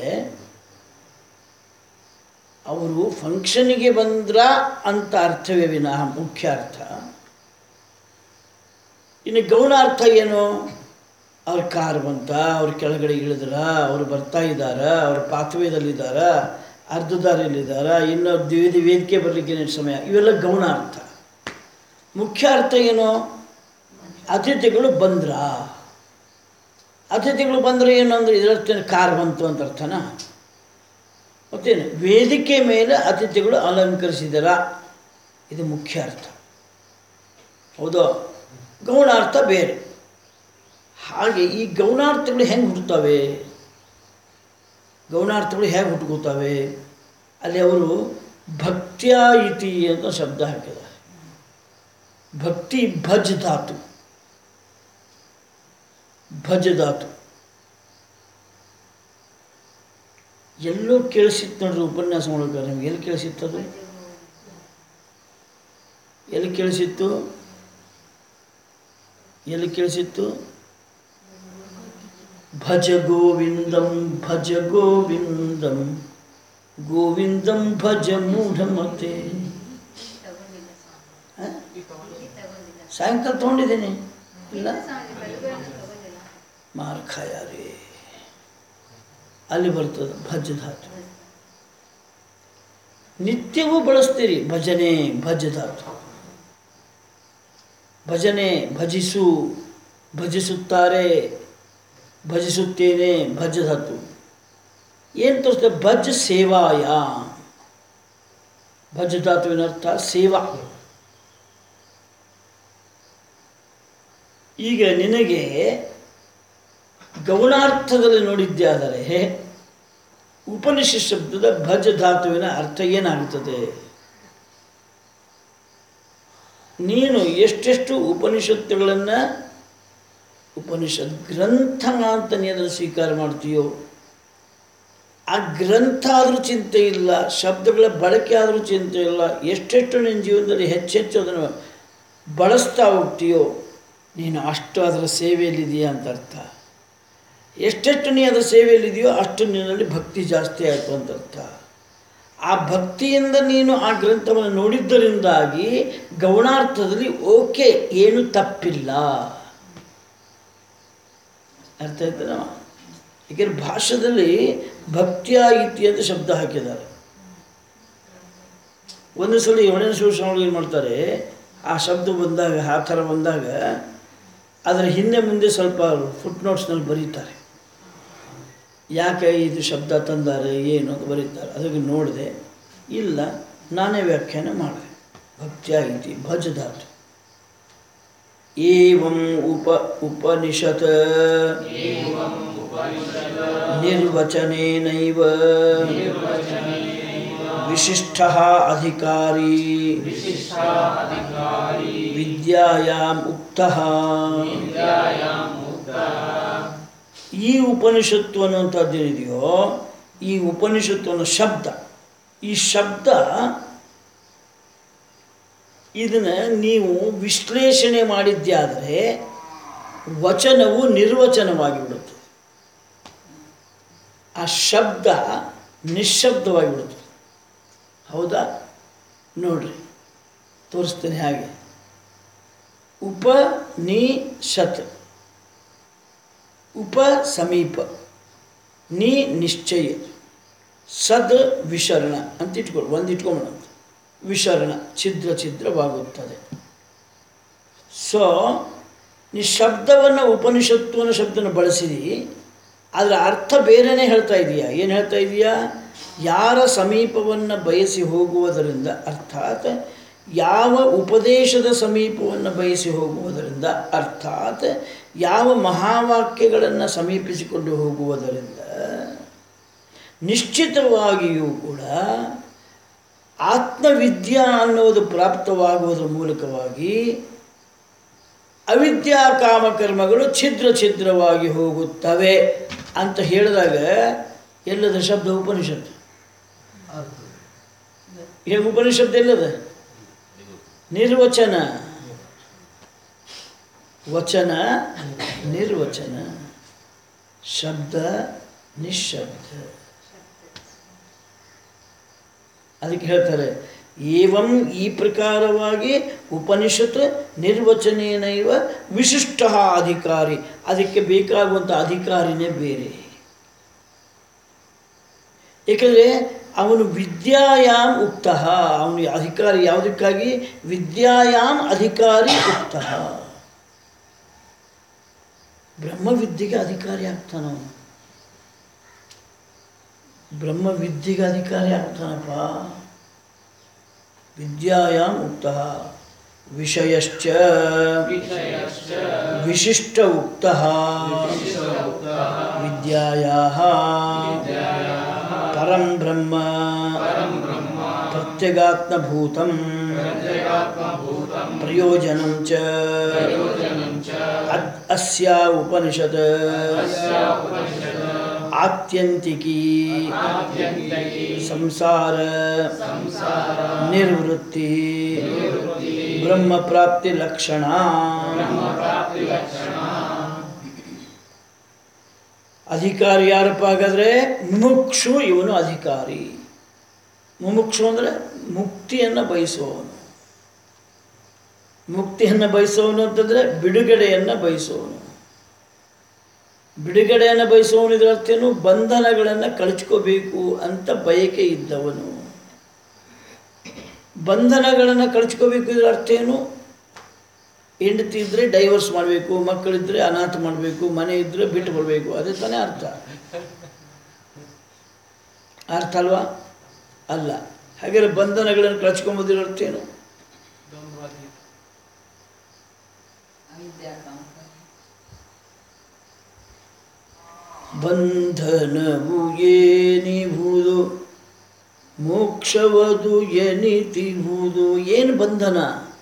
ಅವರು ಫಂಕ್ಷನಿಗೆ ಬಂದ್ರ ಅಂತ ಅರ್ಥವೇ ವಿನಃ ಮುಖ್ಯ ಅರ್ಥ ಇನ್ನು ಗೌಣ ಅರ್ಥ ಏನು ಅವ್ರ ಕಾರ್ ಬಂತ ಅವ್ರ ಕೆಳಗಡೆ ಇಳಿದ್ರ ಅವ್ರು ಬರ್ತಾ ಇದ್ದಾರ ಅವ್ರ ಪಾತ್ವೇದಲ್ಲಿದ್ದಾರ ಅರ್ಧ ದಾರಿಯಲ್ಲಿದ್ದಾರ ಇನ್ನು ದ್ವಿಧ ವೇದಿಕೆ ಬರಲಿಕ್ಕೆ ಏನು ಸಮಯ ಇವೆಲ್ಲ ಗೌಣ ಅರ್ಥ ಮುಖ್ಯ ಅರ್ಥ ಏನು ಅತಿಥಿಗಳು ಬಂದ್ರ ಅತಿಥಿಗಳು ಬಂದರೆ ಏನು ಅಂದರೆ ಇದರರ್ಥ ಕಾರ್ ಬಂತು ಅಂತ ಅರ್ಥನಾ ಮತ್ತೇನು ವೇದಿಕೆ ಮೇಲೆ ಅತಿಥಿಗಳು ಅಲಂಕರಿಸಿದರ ಇದು ಮುಖ್ಯ ಅರ್ಥ ಹೌದು ಗೌಣಾರ್ಥ ಬೇರೆ ಹಾಗೆ ಈ ಗೌಣಾರ್ಥಗಳು ಹೆಂಗೆ ಹುಟ್ಟುತ್ತವೆ ಗೌಣಾರ್ಥಗಳು ಹೇಗೆ ಹುಟ್ಟುಕೋತವೆ ಅಲ್ಲಿ ಅವರು ಭಕ್ತ್ಯ ಇತಿ ಅಂತ ಶಬ್ದ ಹಾಕಿದ್ದಾರೆ ಭಕ್ತಿ ಭಜ್ ಧಾತು ಭಜ ಧಾತು ಎಲ್ಲೋ ಕೇಳಿಸಿತ್ತು ನೋಡ್ರಿ ಉಪನ್ಯಾಸ ಮೂಲಕ ನಿಮ್ಗೆ ಎಲ್ಲಿ ಕೇಳಿಸಿತ್ತು ಅದು ಎಲ್ಲಿ ಕೇಳಿಸಿತ್ತು ಎಲ್ಲಿ ಕೇಳಿಸಿತ್ತು ಭಜ ಗೋವಿಂದಂ ಭಜ ಗೋವಿಂದಂ ಗೋವಿಂದಂ ಭಜ ಮೂಢಮತೆ ತಗೊಂಡಿಲ್ಲ ಸ್ವಾಮಿ ಹ? ಇಲ್ಲಿ ತಗೊಂಡಿಲ್ಲ ಸಾಯಂಕಾಲ ತೊಗೊಂಡಿದ್ದೀನಿ ಇಲ್ಲ ಸ್ವಾಮಿ ಬೆಳಗ್ಗೆ ತಗೊಂಡಿಲ್ಲ ಮಾರ್ಖಾಯ ರೀ ಅಲ್ಲಿ ಬರ್ತದೆ ಭಜ ಧಾತು ನಿತ್ಯವೂ ಬಳಸ್ತೀರಿ ಭಜನೆ ಭಜ ಧಾತು ಭಜನೆ ಭಜಿಸು ಭಜಿಸುತ್ತಾರೆ ಭಜಿಸುತ್ತೇನೆ ಭಜ ಧಾತು ಏನು ತೋರಿಸ್ತದೆ ಭಜ ಸೇವಾಯ ಭಜ ಧಾತುವಿನ ಅರ್ಥ ಸೇವಾ ಈಗ ನಿನಗೆ ಗೌಣಾರ್ಥದಲ್ಲಿ ನೋಡಿದ್ದೆ ಆದರೆ ಉಪನಿಷತ್ ಶಬ್ದದ ಭಜ ಧಾತುವಿನ ಅರ್ಥ ಏನಾಗುತ್ತದೆ ನೀನು ಎಷ್ಟೆಷ್ಟು ಉಪನಿಷತ್ತುಗಳನ್ನು ಉಪನಿಷತ್ ಗ್ರಂಥ ಅಂತ ನೀನು ಅದನ್ನು ಸ್ವೀಕಾರ ಮಾಡ್ತೀಯೋ ಆ ಗ್ರಂಥ ಆದರೂ ಚಿಂತೆ ಇಲ್ಲ ಶಬ್ದಗಳ ಬಳಕೆ ಆದರೂ ಚಿಂತೆ ಇಲ್ಲ ಎಷ್ಟೆಷ್ಟು ನಿನ್ನ ಜೀವನದಲ್ಲಿ ಹೆಚ್ಚೆಚ್ಚು ಅದನ್ನು ಬಳಸ್ತಾ ಹೋಗ್ತೀಯೋ ನೀನು ಅಷ್ಟು ಅದರ ಸೇವೆಯಲ್ಲಿದೆಯಾ ಅಂತ ಅರ್ಥ ಎಷ್ಟೆಷ್ಟು ನೀ ಅದರ ಸೇವೆಯಲ್ಲಿದೆಯೋ ಅಷ್ಟು ನಿನ್ನಲ್ಲಿ ಭಕ್ತಿ ಜಾಸ್ತಿ ಆಯಿತು ಅಂತ ಅರ್ಥ ಆ ಭಕ್ತಿಯಿಂದ ನೀನು ಆ ಗ್ರಂಥವನ್ನು ನೋಡಿದ್ದರಿಂದಾಗಿ ಗೌಣಾರ್ಥದಲ್ಲಿ ಓಕೆ ಏನು ತಪ್ಪಿಲ್ಲ ಅರ್ಥ ಆಯ್ತದ ಏಕೆಂದರೆ ಭಾಷೆದಲ್ಲಿ ಭಕ್ತಿಯ ಇತಿ ಅಂತ ಶಬ್ದ ಹಾಕಿದ್ದಾರೆ ಒಂದು ಸಲ ಏಳನೇ ಶಿವಸ್ವಾಮಿಗಳು ಏನು ಮಾಡ್ತಾರೆ ಆ ಶಬ್ದ ಬಂದಾಗ ಆ ಥರ ಬಂದಾಗ ಅದರ ಹಿಂದೆ ಮುಂದೆ ಸ್ವಲ್ಪ ಫುಟ್ ನೋಟ್ಸ್ನಲ್ಲಿ ಬರೀತಾರೆ ಯಾಕೆ ಇದು ಶಬ್ದ ತಂದಾರೆ ಏನು ಅಂತ ಬರೀತಾರೆ ಅದಕ್ಕೆ ನೋಡಿದೆ ಇಲ್ಲ ನಾನೇ ವ್ಯಾಖ್ಯಾನ ಮಾಡಿದೆ ಭಕ್ತಿಯಾಗಿತಿ ಭಜ ಧಾತು ಏವಂ ಉಪ ಉಪನಿಷತ್ ನಿರ್ವಚನೇನೈವ ವಿಶಿಷ್ಟ ಅಧಿಕಾರಿ ವಿದ್ಯಾಯಾಮ್ ಉಕ್ತಃ ಈ ಉಪನಿಷತ್ತು ಅನ್ನುವಂಥದ್ದು ಏನಿದೆಯೋ ಈ ಉಪನಿಷತ್ತು ಅನ್ನೋ ಶಬ್ದ ಈ ಶಬ್ದ ಇದನ್ನು ನೀವು ವಿಶ್ಲೇಷಣೆ ಮಾಡಿದ್ದೇ ಆದರೆ ವಚನವು ನಿರ್ವಚನವಾಗಿ ಬಿಡುತ್ತದೆ ಆ ಶಬ್ದ ನಿಶ್ಶಬ್ದವಾಗಿ ಬಿಡುತ್ತದೆ ಹೌದಾ ನೋಡ್ರಿ ತೋರಿಸ್ತೇನೆ ಹಾಗೆ ಉಪ ನಿ ಶತ್ ಉಪ ಸಮೀಪ ನಿ ನಿಶ್ಚಯ ಸದ್ ವಿಶರಣ ಅಂತ ಇಟ್ಕೊಳ್ಳಿ ಒಂದು ಇಟ್ಕೊಂಬಿಡಂತ ವಿಶರಣ ಛಿದ್ರ ಛಿದ್ರವಾಗುತ್ತದೆ ಸೊ ನೀ ಶಬ್ದವನ್ನು ಉಪನಿಷತ್ತು ಅನ್ನೋ ಶಬ್ದನ ಬಳಸಿದಿ ಅದರ ಅರ್ಥ ಬೇರೆಯೇ ಹೇಳ್ತಾ ಇದೀಯಾ ಏನು ಹೇಳ್ತಾ ಇದೀಯಾ ಯಾರ ಸಮೀಪವನ್ನು ಬಯಸಿ ಹೋಗುವುದರಿಂದ ಅರ್ಥಾತ್ ಯಾವ ಉಪದೇಶದ ಸಮೀಪವನ್ನು ಬಯಸಿ ಹೋಗುವುದರಿಂದ ಅರ್ಥಾತ್ ಯಾವ ಮಹಾವಾಕ್ಯಗಳನ್ನು ಸಮೀಪಿಸಿಕೊಂಡು ಹೋಗುವುದರಿಂದ ನಿಶ್ಚಿತವಾಗಿಯೂ ಕೂಡ ಆತ್ಮವಿದ್ಯಾ ಅನ್ನೋದು ಪ್ರಾಪ್ತವಾಗುವುದರ ಮೂಲಕವಾಗಿ ಅವಿದ್ಯಾ ಕಾಮಕರ್ಮಗಳು ಛಿದ್ರ ಛಿದ್ರವಾಗಿ ಹೋಗುತ್ತವೆ ಅಂತ ಹೇಳಿದಾಗ ಎಲ್ಲದ ಶಬ್ದ ಉಪನಿಷತ್ತು ಅರ್ಥ ಈಗ ಉಪನಿಷತ್ತು ಎಲ್ಲದ ನಿರ್ವಚನ ವಚನ ನಿರ್ವಚನ ಶಬ್ದ ನಿಶಬ್ದ ಅದಕ್ಕೆ ಹೇಳ್ತಾರೆ ಏವಂ ಈ ಪ್ರಕಾರವಾಗಿ ಉಪನಿಷತ್ ನಿರ್ವಚನೇನೈವ ವಿಶಿಷ್ಟ ಅಧಿಕಾರಿ ಅದಕ್ಕೆ ಬೇಕಾಗುವಂಥ ಅಧಿಕಾರಿನೇ ಬೇರೆ ಏಕೆಂದರೆ ಅವನು ವಿದ್ಯಾಯಾಮ್ ಉಕ್ತ ಅವನು ಅಧಿಕಾರಿ ಯಾವುದಕ್ಕಾಗಿ ವಿದ್ಯಾಯಾಮ್ ಅಧಿಕಾರಿ ಉಕ್ತ ಬ್ರಹ್ಮವಿದ್ಯೆಗೆ ಅಧಿಕಾರಿ ಆಗ್ತಾನ ಅವನು ಬ್ರಹ್ಮವಿದ್ಯೆಗೆ ಅಧಿಕಾರಿ ಆಗ್ತಾನಪ್ಪ ವಿದ್ಯಾಯಾಮ್ ಉಕ್ತ ವಿಷಯಶ್ಚ ವಿಶಿಷ್ಟ ಉಕ್ತ ವಿದ್ಯಾಯಾಹ ಪರಂ ಬ್ರಹ್ಮ ಪ್ರತ್ಯಗಾತ್ಮಭೂತಂ ಪ್ರಯೋಜನಂ ಚ ಅದ್- ಅಸ್ಯ ಉಪನಿಷತ್ ಆತ್ಯಂತಿಕಿ ಸಂಸಾರ ನಿರ್ವೃತ್ತಿ ಬ್ರಹ್ಮ ಪ್ರಾಪ್ತಿ ಲಕ್ಷಣ ಅಧಿಕಾರಿ ಯಾರಪ್ಪ ಹಾಗಾದ್ರೆ ಮುಮುಕ್ಷು ಇವನು ಅಧಿಕಾರಿ ಮುಮುಕ್ಷು ಅಂದರೆ ಮುಕ್ತಿಯನ್ನು ಬಯಸುವವನು ಮುಕ್ತಿಯನ್ನು ಬಯಸುವವನು ಅಂತಂದರೆ ಬಿಡುಗಡೆಯನ್ನು ಬಯಸುವವನು ಬಿಡುಗಡೆಯನ್ನು ಬಯಸುವವನು ಇದರ ಅರ್ಥೇನು ಬಂಧನಗಳನ್ನು ಕಳಚ್ಕೋಬೇಕು ಅಂತ ಬಯಕೆ ಇದ್ದವನು ಬಂಧನಗಳನ್ನು ಕಳಚ್ಕೋಬೇಕು ಇದರ ಅರ್ಥ ಏನು ಹೆಂಡತಿ ಇದ್ದರೆ ಡೈವರ್ಸ್ ಮಾಡಬೇಕು ಮಕ್ಕಳಿದ್ದರೆ ಅನಾಥ ಮಾಡಬೇಕು ಮನೆ ಇದ್ದರೆ ಬಿಟ್ಟು ಬರಬೇಕು ಅದೇ ತಾನೇ ಅರ್ಥ ಅರ್ಥ ಅಲ್ವಾ ಅಲ್ಲ ಹಾಗಾದ್ರೆ ಬಂಧನಗಳನ್ನು ಕಳಚ್ಕೊಂಬೋದಿರೋ ಅರ್ಥ ಏನು ಬಂಧನವು ಏನಿಹುದು ಮೋಕ್ಷವದು ಎನಿತಿಹುದು ಏನು ಬಂಧನ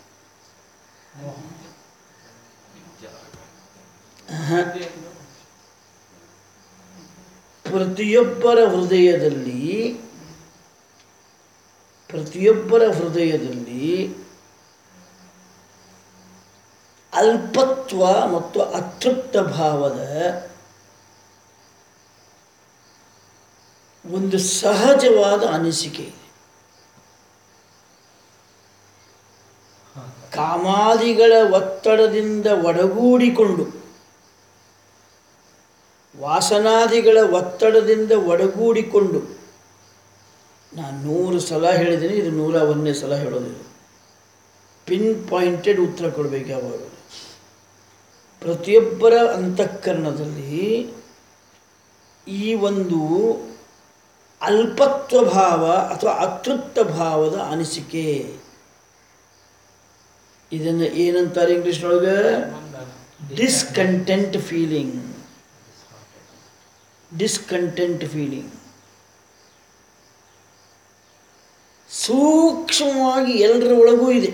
ಆಹಾ. ಪ್ರತಿಯೊಬ್ಬರ ಹೃದಯದಲ್ಲಿ ಪ್ರತಿಯೊಬ್ಬರ ಹೃದಯದಲ್ಲಿ ಅಲ್ಪತ್ವ ಮತ್ತು ಅತೃಪ್ತ ಭಾವದ ಒಂದು ಸಹಜವಾದ ಅನಿಸಿಕೆ ಇದೆ ಕಾಮಾದಿಗಳ ಒತ್ತಡದಿಂದ ಒಡಗೂಡಿಕೊಂಡು ವಾಸನಾದಿಗಳ ಒತ್ತಡದಿಂದ ಒಡಗೂಡಿಕೊಂಡು ನಾನು ನೂರು ಸಲ ಹೇಳಿದ್ದೀನಿ ಇದು ನೂರ ಒಂದನೇ ಸಲ ಹೇಳೋದಿಲ್ಲ ಪಿನ್ ಪಾಯಿಂಟೆಡ್ ಉತ್ತರ ಕೊಡಬೇಕು ಯಾವಾಗ ಪ್ರತಿಯೊಬ್ಬರ ಅಂತಃಕರಣದಲ್ಲಿ ಈ ಒಂದು ಅಲ್ಪತ್ವ ಭಾವ ಅಥವಾ ಅತೃಪ್ತ ಭಾವದ ಅನಿಸಿಕೆ ಇದನ್ನು ಏನಂತಾರೆ ಇಂಗ್ಲೀಷ್ನೊಳಗೆ ಡಿಸ್ಕಂಟೆಂಟ್ ಫೀಲಿಂಗ್ ಡಿಸ್ಕಂಟೆಂಟ್ ಫೀಲಿಂಗ್ ಸೂಕ್ಷ್ಮವಾಗಿ ಎಲ್ಲರ ಒಳಗೂ ಇದೆ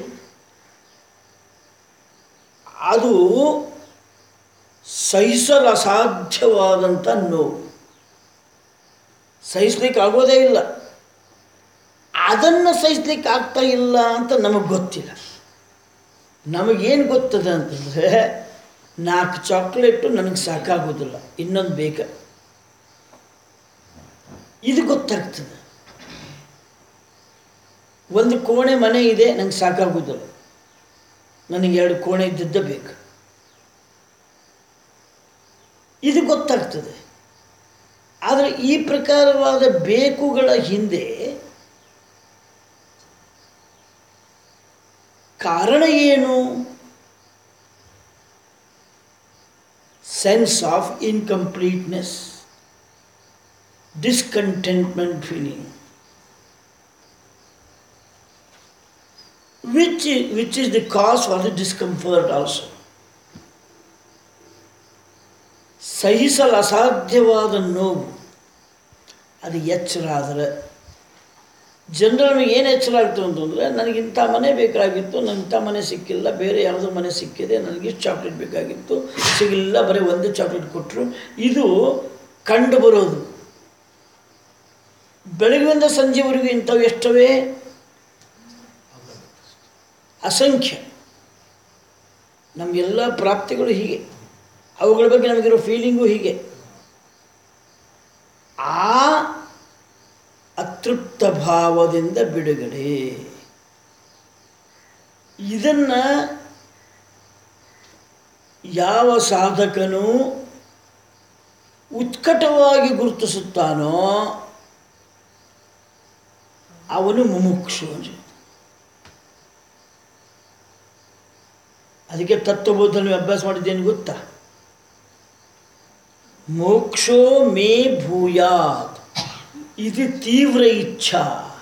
ಅದು ಸಹಿಸಲು ಅಸಾಧ್ಯವಾದಂಥ ನೋವು ಸಹಿಸ್ಲಿಕ್ಕೆ ಆಗೋದೇ ಇಲ್ಲ ಅದನ್ನು ಸಹಿಸ್ಲಿಕ್ಕೆ ಆಗ್ತಾ ಇಲ್ಲ ಅಂತ ನಮಗೆ ಗೊತ್ತಿಲ್ಲ ನಮಗೇನು ಗೊತ್ತದ ಅಂತಂದರೆ ನಾಲ್ಕು ಚಾಕ್ಲೇಟು ನನಗೆ ಸಾಕಾಗೋದಿಲ್ಲ ಇನ್ನೊಂದು ಬೇಕ ಇದು ಗೊತ್ತಾಗ್ತದೆ ಒಂದು ಕೋಣೆ ಮನೆ ಇದೆ ನಂಗೆ ಸಾಕಾಗೋದಿಲ್ಲ ನನಗೆ ಎರಡು ಕೋಣೆ ಇದ್ದದ್ದ ಬೇಕು ಇದು ಗೊತ್ತಾಗ್ತದೆ ಆದರೆ ಈ ಪ್ರಕಾರವಾದ ಬೇಕುಗಳ ಹಿಂದೆ ಕಾರಣ ಏನು sense of incompleteness discontentment feeling which is, which is the cause for the discomfort also ಸಹಿಸಲು ಅಸಾಧ್ಯವಾದ ನೋವು ಅದು ಎಚ್ಚರ ಆದರೆ ಜನರನ್ನು ಏನು ಎಚ್ಚರ ಆಗ್ತದೆ ಅಂತಂದರೆ ನನಗೆ ಇಂಥ ಮನೆ ಬೇಕಾಗಿತ್ತು ನನಗೆ ಇಂಥ ಮನೆ ಸಿಕ್ಕಿಲ್ಲ ಬೇರೆ ಯಾವುದೋ ಮನೆ ಸಿಕ್ಕಿದೆ ನನಗೆ ಇಷ್ಟು ಚಾಕ್ಲೇಟ್ ಬೇಕಾಗಿತ್ತು ಸಿಗಲಿಲ್ಲ ಬರೀ ಒಂದೇ ಚಾಕ್ಲೇಟ್ ಕೊಟ್ಟರು ಇದು ಕಂಡು ಬರೋದು ಬೆಳಗ್ಗಿಂದ ಸಂಜೆವರೆಗೂ ಇಂಥವು ಎಷ್ಟವೇ ಅಸಂಖ್ಯ ನಮಗೆಲ್ಲ ಪ್ರಾಪ್ತಿಗಳು ಹೀಗೆ ಅವುಗಳ ಬಗ್ಗೆ ನಮಗಿರೋ ಫೀಲಿಂಗು ಹೀಗೆ ಆ ಅತೃಪ್ತ ಭಾವದಿಂದ ಬಿಡುಗಡೆ ಇದನ್ನು ಯಾವ ಸಾಧಕನು ಉತ್ಕಟವಾಗಿ ಗುರುತಿಸುತ್ತಾನೋ ಅವನು ಮುಮುಕ್ಷು ಅಂತ ಅದಕ್ಕೆ ತತ್ವಬೋಧ ನೀವು ಅಭ್ಯಾಸ ಮಾಡಿದ್ದೇನು ಗೊತ್ತಾ ಮೋಕ್ಷೋ ಮೇ ಭೂಯಾತ್ ಇದು ತೀವ್ರ ಇಚ್ಛಾ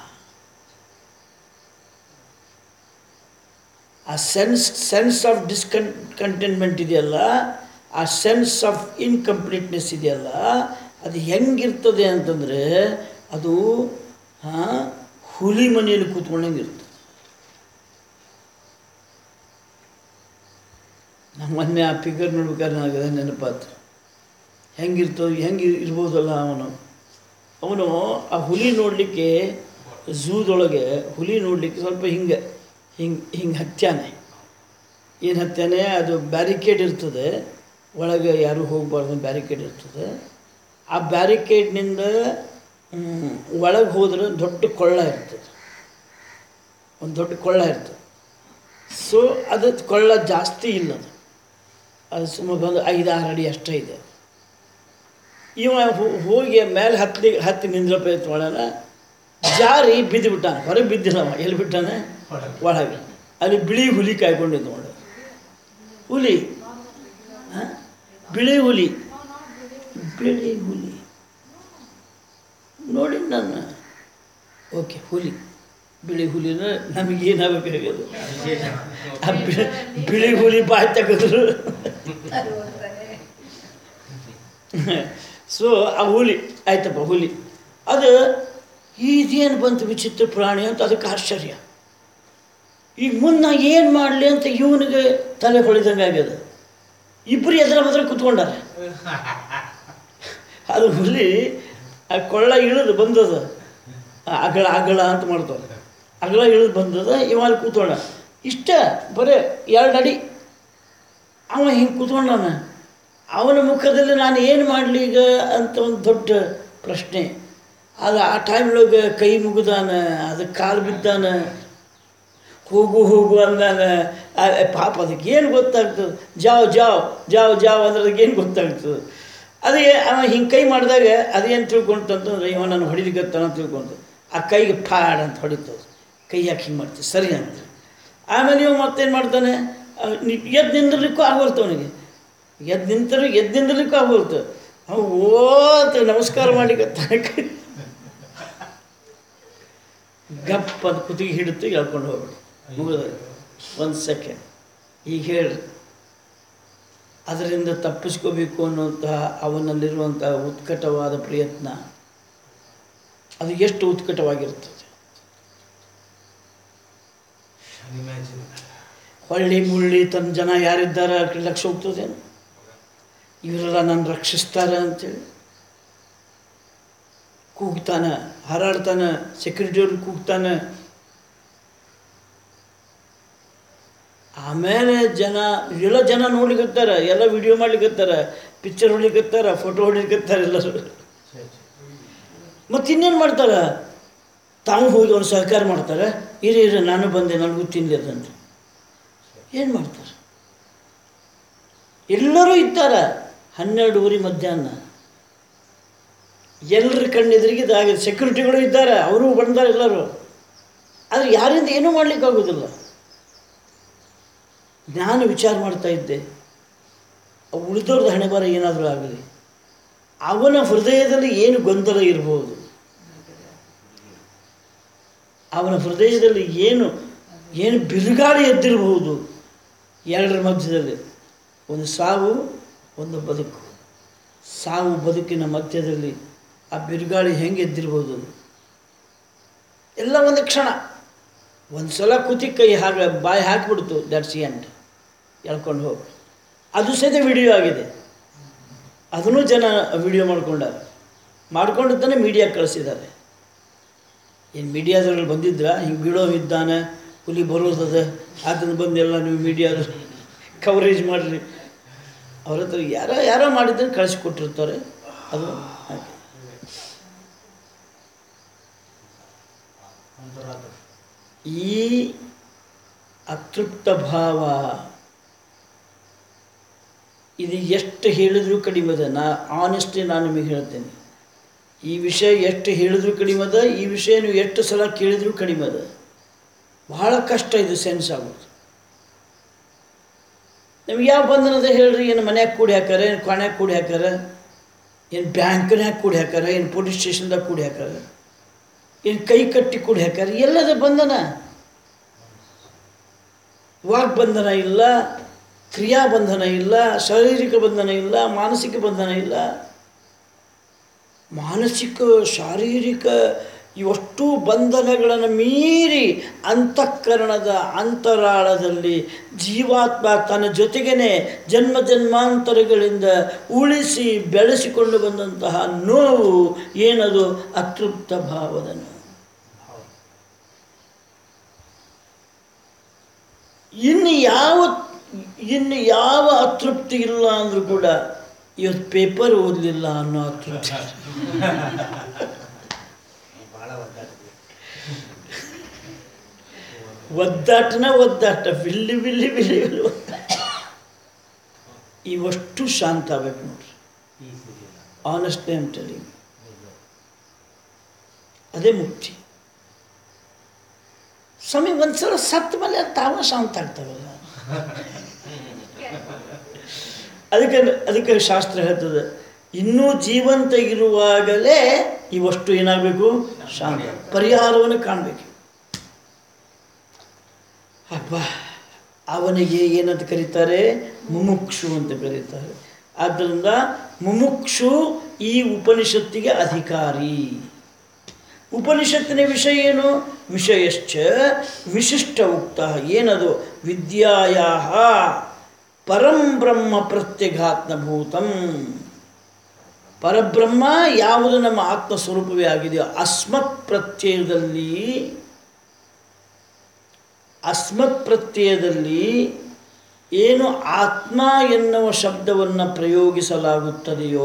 ಆ sense sense of discontentment ಇದೆಯಲ್ಲ ಆ ಸೆನ್ಸ್ ಆಫ್ ಇನ್ಕಂಪ್ಲೀಟ್ನೆಸ್ ಇದೆಯಲ್ಲ ಅದು ಹೆಂಗಿರ್ತದೆ ಅಂತಂದರೆ ಅದು ಹಾಂ ಹುಲಿ ಮನೆಯಲ್ಲಿ ಕೂತ್ಕೊಂಡಂಗೆ ಇರ್ತದೆ ನಮ್ಮ ಮೊನ್ನೆ ಆ ಫಿಗರ್ ನೋಡ್ಬೇಕಾದ್ರೆ ನನಗೆ ನೆನಪಾತು ಹೆಂಗಿರ್ತದೆ ಹೆಂಗೆ ಇರ್ಬೋದಲ್ಲ ಅವನು ಅವನು ಆ ಹುಲಿ ನೋಡಲಿಕ್ಕೆ ಝೂದೊಳಗೆ ಹುಲಿ ನೋಡಲಿಕ್ಕೆ ಸ್ವಲ್ಪ ಹಿಂಗೆ ಹಿಂಗೆ ಹಿಂಗೆ ಹತ್ಯಾನೆ ಏನು ಹತ್ಯಾನೆ ಅದು ಬ್ಯಾರಿಕೇಡ್ ಇರ್ತದೆ ಒಳಗೆ ಯಾರೂ ಹೋಗಬಾರ್ದು ಬ್ಯಾರಿಕೇಡ್ ಇರ್ತದೆ ಆ ಬ್ಯಾರಿಕೇಡ್ನಿಂದ ಒಳಗೆ ಹೋದ್ರೆ ದೊಡ್ಡ ಕೊಳ್ಳ ಇರ್ತದೆ ಒಂದು ದೊಡ್ಡ ಕೊಳ್ಳ ಇರ್ತದೆ ಸೊ ಅದು ಕೊಳ್ಳ ಜಾಸ್ತಿ ಇಲ್ಲ ಅದು ಅದು ಸುಮಾರು ಬಂದು ಐದಾರು ಅಡಿ ಅಷ್ಟೇ ಇದೆ ಇವ ಹೋ- ಹೋಗಿ ಮೇಲೆ ಹತ್ತಿ ಹತ್ತಿ ನಿಂದ್ರ ಪ್ರಯತ್ನ ಮಾಡೋಣ ಜಾರಿ ಬಿದ್ದು ಬಿಟ್ಟಾನೆ ಹೊರಗೆ ಬಿದ್ದಿಲ್ಲ ಅವ ಎಲ್ಲಿ ಬಿಟ್ಟಾನೆ ಒಳಗೆ ಅಲ್ಲಿ ಬಿಳಿ ಹುಲಿ ಕಾಯ್ಕೊಂಡಿದ್ದು ನೋಡಿ ಹುಲಿ ಹ? ಬಿಳಿ ಹುಲಿ ಬಿಳಿ ಹುಲಿ ನೋಡಿ ನಾನು ಓಕೆ ಹುಲಿ ಬಿಳಿ ಹುಲಿನ ನಮಗೇನಾಗಬೇಕಾಗ್ಯದು ಆ ಬಿ- ಬಿಳಿ ಹುಲಿ ಬಾಯಿ ತೆಗೆದ್ರು ಸೊ ಆ ಹುಲಿ ಆಯ್ತಪ್ಪ ಹುಲಿ ಅದು ಇದೇನು ಬಂತು ವಿಚಿತ್ರ ಪ್ರಾಣಿ ಅಂತ ಅದಕ್ಕೆ ಆಶ್ಚರ್ಯ ಈಗ ಮುಂದೆ ನಾ ಏನು ಮಾಡಲಿ ಅಂತ ಇವನಿಗೆ ತಲೆ ಹೊಳಿದಂಗೆ ಆಗ್ಯದ ಇಬ್ಬರು ಎದುರ ಬದ್ರ ಕುತ್ಕೊಂಡಾರೆ ಅದು ಹುಲಿ ಆ ಕೊಳ್ಳ ಇಳಿದು ಬಂದದ ಆ ಅಗಳ ಅಗಳ ಅಂತ ಮಾಡ್ತಾರೆ ಅಗಳ ಇಳಿದು ಬಂದದ ಇವ ಅಲ್ಲಿ ಕೂತ್ಕೊಂಡ ಇಷ್ಟ ಬರೀ ಎರಡು ಅಡಿ ಅವ ಹಿಂಗೆ ಕೂತ್ಕೊಂಡಾನ ಅವನ ಮುಖದಲ್ಲಿ ನಾನು ಏನು ಮಾಡಲಿ ಈಗ ಅಂತ ಒಂದು ದೊಡ್ಡ ಪ್ರಶ್ನೆ ಅದು ಆ ಟೈಮ್ನೊಳಗೆ ಕೈ ಮುಗಿದಾನ ಅದಕ್ಕೆ ಕಾಲು ಬಿದ್ದಾನ ಹೋಗು ಹೋಗು ಅಂದಾನ ಆ, ಪಾಪ ಅದಕ್ಕೆ ಏನು ಗೊತ್ತಾಗ್ತದೆ ಜಾವ್ ಜಾವ್ ಜಾವ್ ಜಾವ್ ಅಂದ್ರೆ ಅದಕ್ಕೆ ಏನು ಗೊತ್ತಾಗ್ತದೆ ಅದೇ ಅವ ಹಿಂಗೆ ಕೈ ಮಾಡಿದಾಗ ಅದೇನು ತಿಳ್ಕೊಂತಂತಂದ್ರೆ ಇವ ನಾನು ಹೊಡಿಲಿಕ್ಕತ್ತಾನ ಅಂತ ತಿಳ್ಕೊಂತ ಆ ಕೈಗೆ ಫಾಡ್ ಅಂತ ಹೊಡಿತದೆ ಕೈ ಯಾಕೆ ಹಿಂಗೆ ಮಾಡ್ತೀವಿ ಸರಿ ಅಂತ ಆಮೇಲೆ ಇವ ಮತ್ತೇನು ಮಾಡ್ತಾನೆ ಎದ್ದು ನಿಂದಿರ್ಲಿಕ್ಕೂ ಆಗೋಲ್ತು ಅವನಿಗೆ ಎದ್ದು ನಿಂತರು ಎದ್ದು ನಿಂದಿರ್ಲಿಕ್ಕೂ ಆಗೋಲ್ತು ಅವ ಓತ್ ನಮಸ್ಕಾರ ಮಾಡಿಕತ್ತಾನೆ ಕೈ ಗಪ್ ಅಂತ ಕುತ್ತಿಗೆ ಹಿಡಿತು ಎಳ್ಕೊಂಡು ಹೋಗ್ಬಿಡು ಮುಗಿದ ಒಂದು ಸೆಕೆಂಡ್ ಈಗ ಹೇಳ್ರಿ ಅದರಿಂದ ತಪ್ಪಿಸ್ಕೋಬೇಕು ಅನ್ನುವಂತಹ ಅವನಲ್ಲಿರುವಂತಹ ಉತ್ಕಟವಾದ ಪ್ರಯತ್ನ ಅದು ಎಷ್ಟು ಉತ್ಕಟವಾಗಿರ್ತದೆ ಹೊಳ್ಳಿ ಮುಳ್ಳಿ ತನ್ನ ಜನ ಯಾರಿದ್ದಾರೆ ಲಕ್ಷ ಹೋಗ್ತದೇನು ಇವರೆಲ್ಲ ನನ್ನ ರಕ್ಷಿಸ್ತಾರೆ ಅಂತೇಳಿ ಕೂಗ್ತಾನೆ ಹಾರಾಡ್ತಾನೆ ಸೆಕ್ಯೂರಿಟಿಯವ್ರು ಕೂಗ್ತಾನೆ ಆಮೇಲೆ ಜನ ಎಲ್ಲ ಜನ ನೋಡ್ಲಿಕ್ಕತ್ತಾರ ಎಲ್ಲ ವಿಡಿಯೋ ಮಾಡ್ಲಿಕ್ಕತ್ತಾರ ಪಿಕ್ಚರ್ ಹೊಡ್ಲಿಕ್ಕತ್ತಾರ ಫೋಟೋ ಹೊಡ್ಲಿಕ್ಕತ್ತಾರ ಎಲ್ಲರೂ ಮತ್ತು ಇನ್ನೇನು ಮಾಡ್ತಾರೆ ತಾವು ಹೋಗಿ ಅವ್ನು ಸಹಕಾರ ಮಾಡ್ತಾರೆ ಇರಿ ಇರಿ ನಾನು ಬಂದೆ ನನಗೂ ತಿನ್ನಲಿ ಅದಂತ ಏನು ಮಾಡ್ತಾರೆ ಎಲ್ಲರೂ ಇದ್ದಾರೆ ಹನ್ನೆರಡೂವರೆ ಮಧ್ಯಾಹ್ನ ಎಲ್ಲರ ಕಣ್ಣೆದುರಿಗೆ ಇದಾಗಿದೆ ಸೆಕ್ಯೂರಿಟಿಗಳು ಇದ್ದಾರೆ ಅವರು ಬಂದಾರೆ ಎಲ್ಲರೂ ಆದರೆ ಯಾರಿಂದ ಏನೂ ಮಾಡಲಿಕ್ಕಾಗೋದಿಲ್ಲ ನಾನು ವಿಚಾರ ಮಾಡ್ತಾ ಇದ್ದೆ ಉಳಿದವ್ರದ್ದು ಹಣೆ ಬರ ಏನಾದರೂ ಆಗಲಿ ಅವನ ಹೃದಯದಲ್ಲಿ ಏನು ಗೊಂದಲ ಇರ್ಬೋದು ಅವನ ಹೃದಯದಲ್ಲಿ ಏನು ಏನು ಬಿರುಗಾಳಿ ಎದ್ದಿರಬಹುದು ಎರಡರ ಮಧ್ಯದಲ್ಲಿ ಒಂದು ಸಾವು ಒಂದು ಬದುಕು ಸಾವು ಬದುಕಿನ ಮಧ್ಯದಲ್ಲಿ ಆ ಬಿರುಗಾಳಿ ಹೆಂಗೆ ಎದ್ದಿರ್ಬೋದು ಅದು ಎಲ್ಲ ಒಂದು ಕ್ಷಣ ಒಂದು ಸಲ ಕುತಿ ಕೈ ಹಾಗೆ ಬಾಯಿ ಹಾಕಿಬಿಡ್ತು ದಟ್ಸ್ ಎಂಡ್ ಎಳ್ಕೊಂಡು ಹೋಗಿ ಅದು ಸಹಿತ ವಿಡಿಯೋ ಆಗಿದೆ ಅದನ್ನು ಜನ ವಿಡಿಯೋ ಮಾಡ್ಕೊಂಡಾರೆ ಮಾಡ್ಕೊಂಡಿದ್ದಾನೆ ಮೀಡಿಯಾ ಕಳಿಸಿದ್ದಾರೆ ಏನು ಮೀಡಿಯಾದ್ರಲ್ಲಿ ಬಂದಿದ್ರ ಹಿಂಗೆ ಬೀಳೋ ಇದ್ದಾನೆ ಹುಲಿ ಬರೋದದ ಅದನ್ನು ಬಂದೆಲ್ಲ ನೀವು ಮೀಡಿಯಾದ ಕವರೇಜ್ ಮಾಡಿರಿ ಅವ್ರ ಹತ್ರ ಯಾರೋ ಯಾರೋ ಮಾಡಿದ್ದನ್ನು ಕಳಿಸ್ಕೊಟ್ಟಿರ್ತಾರೆ ಅದು ಹಾಗೆ ಒಂಥರ ಈ ಅತೃಪ್ತ ಭಾವ ಇದು ಎಷ್ಟು ಹೇಳಿದರೂ ಕಡಿಮೆ ಅದ ನಾ ಆನೆಸ್ಟ್ಲಿ ನಾನು ನಿಮಗೆ ಹೇಳ್ತೇನೆ ಈ ವಿಷಯ ಎಷ್ಟು ಹೇಳಿದರೂ ಕಡಿಮೆ ಅದ ಈ ವಿಷಯ ನೀವು ಎಷ್ಟು ಸಲ ಕೇಳಿದರೂ ಕಡಿಮೆ ಅದ ಬಹಳ ಕಷ್ಟ ಇದು ಸೆನ್ಸ್ ಆಗೋದು ನಿಮ್ಗೆ ಯಾವ ಬಂಧನದ ಹೇಳ್ರಿ ಏನು ಮನ್ಯಾಗ ಕೂಡಿ ಹಾಕಾರ ಏನು ಕೊನ್ಯಾಗ ಕೂಡಿ ಹಾಕಾರ ಏನು ಬ್ಯಾಂಕ್ನ್ಯಾಗ ಕೂಡಿ ಹಾಕಾರ ಏನು ಪೊಲೀಸ್ ಸ್ಟೇಷನ್ದಾಗ ಕೂಡಿ ಹಾಕಾರ ಏನು ಕೈ ಕಟ್ಟಿ ಕೂಡಿ ಹಾಕಾರ ಎಲ್ಲದ ಬಂಧನ ವಾಕ್ ಬಂಧನ ಇಲ್ಲ ಕ್ರಿಯಾ ಬಂಧನ ಇಲ್ಲ ಶಾರೀರಿಕ ಬಂಧನ ಇಲ್ಲ ಮಾನಸಿಕ ಬಂಧನ ಇಲ್ಲ ಮಾನಸಿಕ ಶಾರೀರಿಕ ಇವಷ್ಟು ಬಂಧನಗಳನ್ನು ಮೀರಿ ಅಂತಃಕರಣದ ಅಂತರಾಳದಲ್ಲಿ ಜೀವಾತ್ಮ ತನ್ನ ಜೊತೆಗೇನೆ ಜನ್ಮ ಜನ್ಮಾಂತರಗಳಿಂದ ಉಳಿಸಿ ಬೆಳೆಸಿಕೊಂಡು ಬಂದಂತಹ ನೋವು ಏನದು ಅತೃಪ್ತ ಭಾವದ ನೋವು ಇನ್ನು ಯಾವ ಇನ್ನು ಯಾವ ಅತೃಪ್ತಿ ಇಲ್ಲ ಅಂದರೂ ಕೂಡ ಇವತ್ತು ಪೇಪರ್ ಓದಲಿಲ್ಲ ಅನ್ನೋ ಅತೃಪ್ತಿ ಭಾಳ ಒದ್ದಾಡ್ತೀವಿ ಒದ್ದಾಟನ ಒದ್ದಾಟ ಬಿಲ್ಲಿ ಬಿಲ್ಲಿ ಬಿಲ್ಲಿ ಬಿಲ್ಲಿ ಒದ್ದಾಟ. ಇವಷ್ಟು ಶಾಂತ ಆಗ್ಬೇಕು ನೋಡ್ರಿ ಪೀಸ್ ಇದೆಯಲ್ಲ ಆನೆಸ್ಟ್ಲಿ ಆಮ್ ಟೆಲಿಂಗ್ ನಿಜ ಅದೇ ಮುಕ್ತಿ ಸ್ವಾಮಿ ಒಂದ್ಸಲ ಸತ್ತ ಮೇಲೆ ತಾವ ಶಾಂತ ಆಗ್ತಾವಲ್ಲ ಅದಕ್ಕೆ ಅದಕ್ಕೆ ಶಾಸ್ತ್ರ ಹೇಳ್ತದೆ ಇನ್ನೂ ಜೀವಂತ ಇರುವಾಗಲೇ ಇವಷ್ಟು ಏನಾಗಬೇಕು ಶಾಂತ ಪರಿಹಾರವನ್ನು ಕಾಣಬೇಕು ಅಪ್ಪ ಅವನಿಗೆ ಏನಂತ ಕರೀತಾರೆ ಮುಮುಕ್ಷು ಅಂತ ಕರೀತಾರೆ ಆದ್ದರಿಂದ ಮುಮುಕ್ಷು ಈ ಉಪನಿಷತ್ತಿಗೆ ಅಧಿಕಾರಿ ಉಪನಿಷತ್ತಿನ ವಿಷಯ ಏನು ವಿಷಯಶ್ಚ ವಿಶಿಷ್ಟ ಉಕ್ತ ಏನದು ವಿದ್ಯಾಯಾ ಪರಂ ಬ್ರಹ್ಮ ಪ್ರತ್ಯಗಾತ್ಮಭೂತಂ ಪರಬ್ರಹ್ಮ ಯಾವುದು ನಮ್ಮ ಆತ್ಮ ಸ್ವರೂಪವೇ ಆಗಿದೆಯೋ ಅಸ್ಮತ್ ಪ್ರತ್ಯಯದಲ್ಲಿ ಅಸ್ಮತ್ ಪ್ರತ್ಯಯದಲ್ಲಿ ಏನು ಆತ್ಮ ಎನ್ನುವ ಶಬ್ದವನ್ನು ಪ್ರಯೋಗಿಸಲಾಗುತ್ತದೆಯೋ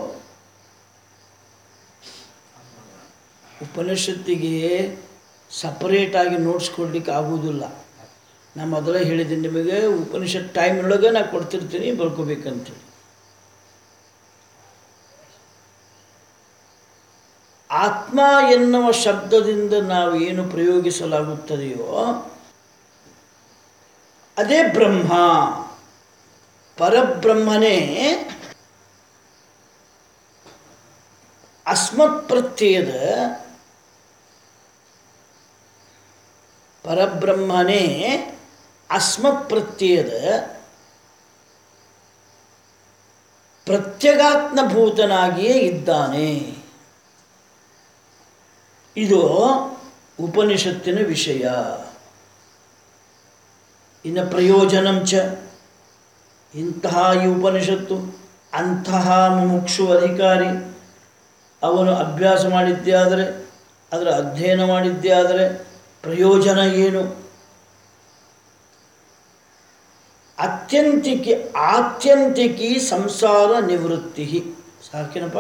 ಉಪನಿಷತ್ತಿಗೆ ಸಪರೇಟಾಗಿ ನೋಟ್ಸ್ ಕೊಡ್ಲಿಕ್ಕೆ ಆಗುವುದಿಲ್ಲ ನಾ ಮೊದಲೇ ಹೇಳಿದ್ದೀನಿ ನಿಮಗೆ ಉಪನಿಷತ್ ಟೈಮ್ನೊಳಗೆ ನಾ ಕೊಡ್ತಿರ್ತೀನಿ ಬರ್ಕೋಬೇಕಂತೇಳಿ ಆತ್ಮ ಎನ್ನುವ ಶಬ್ದದಿಂದ ನಾವು ಏನು ಪ್ರಯೋಗಿಸಲಾಗುತ್ತದೆಯೋ ಅದೇ ಬ್ರಹ್ಮ ಪರಬ್ರಹ್ಮನೇ ಅಸ್ಮತ್ ಪ್ರತ್ಯಯದ ಪರಬ್ರಹ್ಮನೇ ಅಸ್ಮತ್ ಪ್ರತ್ಯಯದ ಪ್ರತ್ಯಗಾತ್ಮಭೂತನಾಗಿಯೇ ಇದ್ದಾನೆ ಇದು ಉಪನಿಷತ್ತಿನ ವಿಷಯ ಇನ್ನು ಪ್ರಯೋಜನಂ ಚ ಇಂತಹ ಈ ಉಪನಿಷತ್ತು ಅಂತಹ ಮುಮುಕ್ಷು ಅಧಿಕಾರಿ ಅವನು ಅಭ್ಯಾಸ ಮಾಡಿದ್ದೇ ಆದರೆ ಅದರ ಅಧ್ಯಯನ ಮಾಡಿದ್ದೇ ಆದರೆ ಪ್ರಯೋಜನ ಏನು ಅತ್ಯಂತಿಕಿ ಆತ್ಯಂತಿಕಿ ಸಂಸಾರ ನಿವೃತ್ತಿ ಸಾಕೇನಪ್ಪ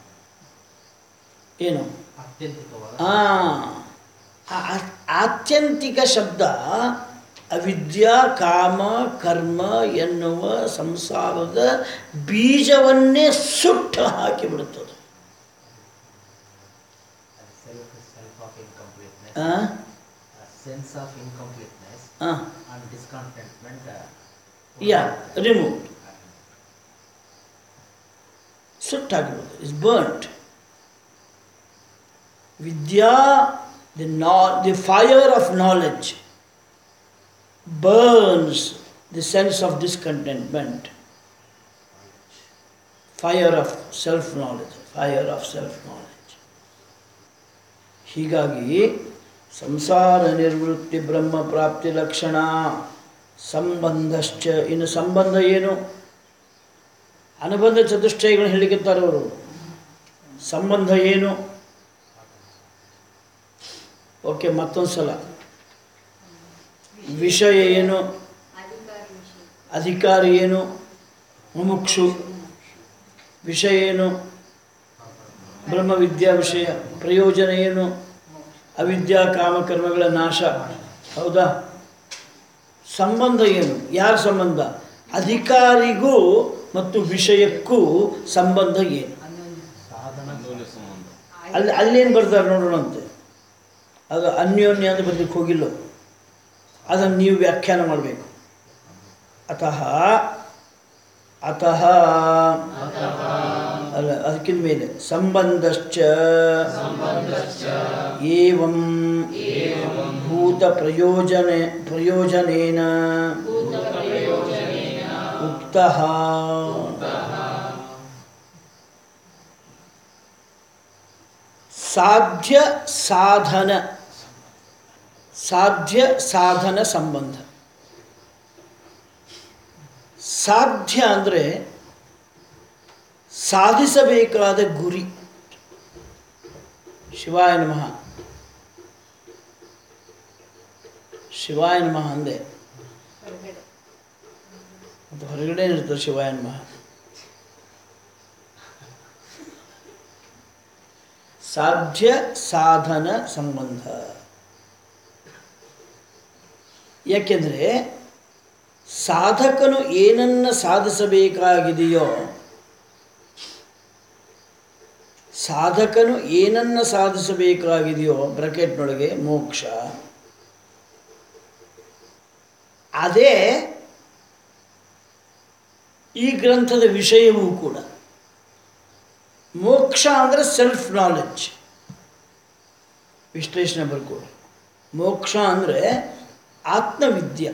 ಏನು ಅತ್ಯಂತಿಕವಾದ ಆ ಆ- ಆ- ಆತ್ಯಂತಿಕ ಶಬ್ದ ಅವಿದ್ಯಾ ಕಾಮ ಕರ್ಮ ಎನ್ನುವ ಸಂಸಾರದ ಬೀಜವನ್ನೇ ಸುಟ್ಟು ಹಾಕಿಬಿಡುತ್ತದೆ ಸೆಲ್ಫ್ ಸೆಲ್ಫ್ ಆಫ್ ಇನ್ಕಂಪ್ಲೀಟ್ನೆಸ್ ಆ? ಸೆನ್ಸ್ ಆಫ್ ಇನ್ಕಂಪ್ಲೀಟ್ನೆಸ್ ಆ, ಅಂಡ್ ಡಿಸ್ಕಂಟೆಂಟ್ಮೆಂಟ್ ಯಾ ರಿಮೂವ್ ಸುಟ್ಟು ಹಾಕಿಬಿಡುತ್ತೆ ಇಸ್ ಬರ್ಂಟ್ ವಿದ್ಯಾ ದಿ ನಾ the fire of knowledge burns the sense of discontentment fire of self knowledge fire of self knowledge ಹೀಗಾಗಿ ಸಂಸಾರ ನಿರ್ವೃತ್ತಿ ಬ್ರಹ್ಮ ಪ್ರಾಪ್ತಿ ಲಕ್ಷಣ ಸಂಬಂಧಶ್ಚ ಇನ್ನು ಸಂಬಂಧ ಏನು ಅನುಬಂಧ ಚತುಷ್ಟಯಗಳನ್ನ ಹೇಳಿಕತ್ತಾರೆ ಅವರು ಸಂಬಂಧ ಏನು ಓಕೆ ಮತ್ತೊಂದು ಸಲ ವಿಷಯ ಏನು ಅಧಿಕಾರಿ ವಿಷಯ ಅಧಿಕಾರಿ ಏನು ಮುಮುಕ್ಷು ವಿಷಯ ಏನು ಬ್ರಹ್ಮವಿದ್ಯಾ ವಿಷಯ ಪ್ರಯೋಜನ ಏನು ಅವಿದ್ಯಾ ಕಾಮಕರ್ಮಗಳ ನಾಶ ಹೌದಾ ಸಂಬಂಧ ಏನು ಯಾರ ಸಂಬಂಧ ಅಧಿಕಾರಿಗೂ ಮತ್ತು ವಿಷಯಕ್ಕೂ ಸಂಬಂಧ ಏನು ಅಲ್ಲಿ ಅಲ್ಲೇನು ಬರ್ತಾರೆ ನೋಡೋಣಂತೆ ಅದು ಅನ್ಯೋನ್ಯ ಅಂತ ಬರ್ಲಿಕ್ಕೆ ಹೋಗಿಲ್ಲ ಅದನ್ನು ನೀವು ವ್ಯಾಖ್ಯಾನ ಮಾಡಬೇಕು ಅತಃ ಅತಃ ಅಲ್ಲ ಅದಕ್ಕಿಂತ ಮೇಲೆ ಸಂಬಂಧಶ್ಚ ಏವಂ ಭೂತ ಪ್ರಯೋಜನ ಪ್ರಯೋಜನೇನ ಉಕ್ತಃ ಸಾಧ್ಯ ಸಾಧನ ಸಾಧ್ಯ ಸಾಧನ ಸಂಬಂಧ ಸಾಧ್ಯ ಅಂದರೆ ಸಾಧಿಸಬೇಕಾದ ಗುರಿ ಶಿವಾಯ ನಮಃ ಶಿವಾಯ ನಮಃ ಅಂದೆ ಹೊರಗಡೆ ಮತ್ತು ಹೊರಗಡೆ ಇರ್ತದೆ ಶಿವಾಯ ನಮಃ ಸಾಧ್ಯ ಸಾಧನ ಸಂಬಂಧ ಯಾಕೆಂದರೆ ಸಾಧಕನು ಏನನ್ನು ಸಾಧಿಸಬೇಕಾಗಿದೆಯೋ ಸಾಧಕನು ಏನನ್ನು ಸಾಧಿಸಬೇಕಾಗಿದೆಯೋ ಬ್ರಕೆಟ್ನೊಳಗೆ ಮೋಕ್ಷ ಅದೇ ಈ ಗ್ರಂಥದ ವಿಷಯವೂ ಕೂಡ ಮೋಕ್ಷ ಅಂದರೆ ಸೆಲ್ಫ್ ನಾಲೆಡ್ಜ್ ವಿಶ್ಲೇಷಣೆ ಬರ್ಕೊಡಿ ಮೋಕ್ಷ ಅಂದರೆ ಆತ್ಮವಿದ್ಯೆ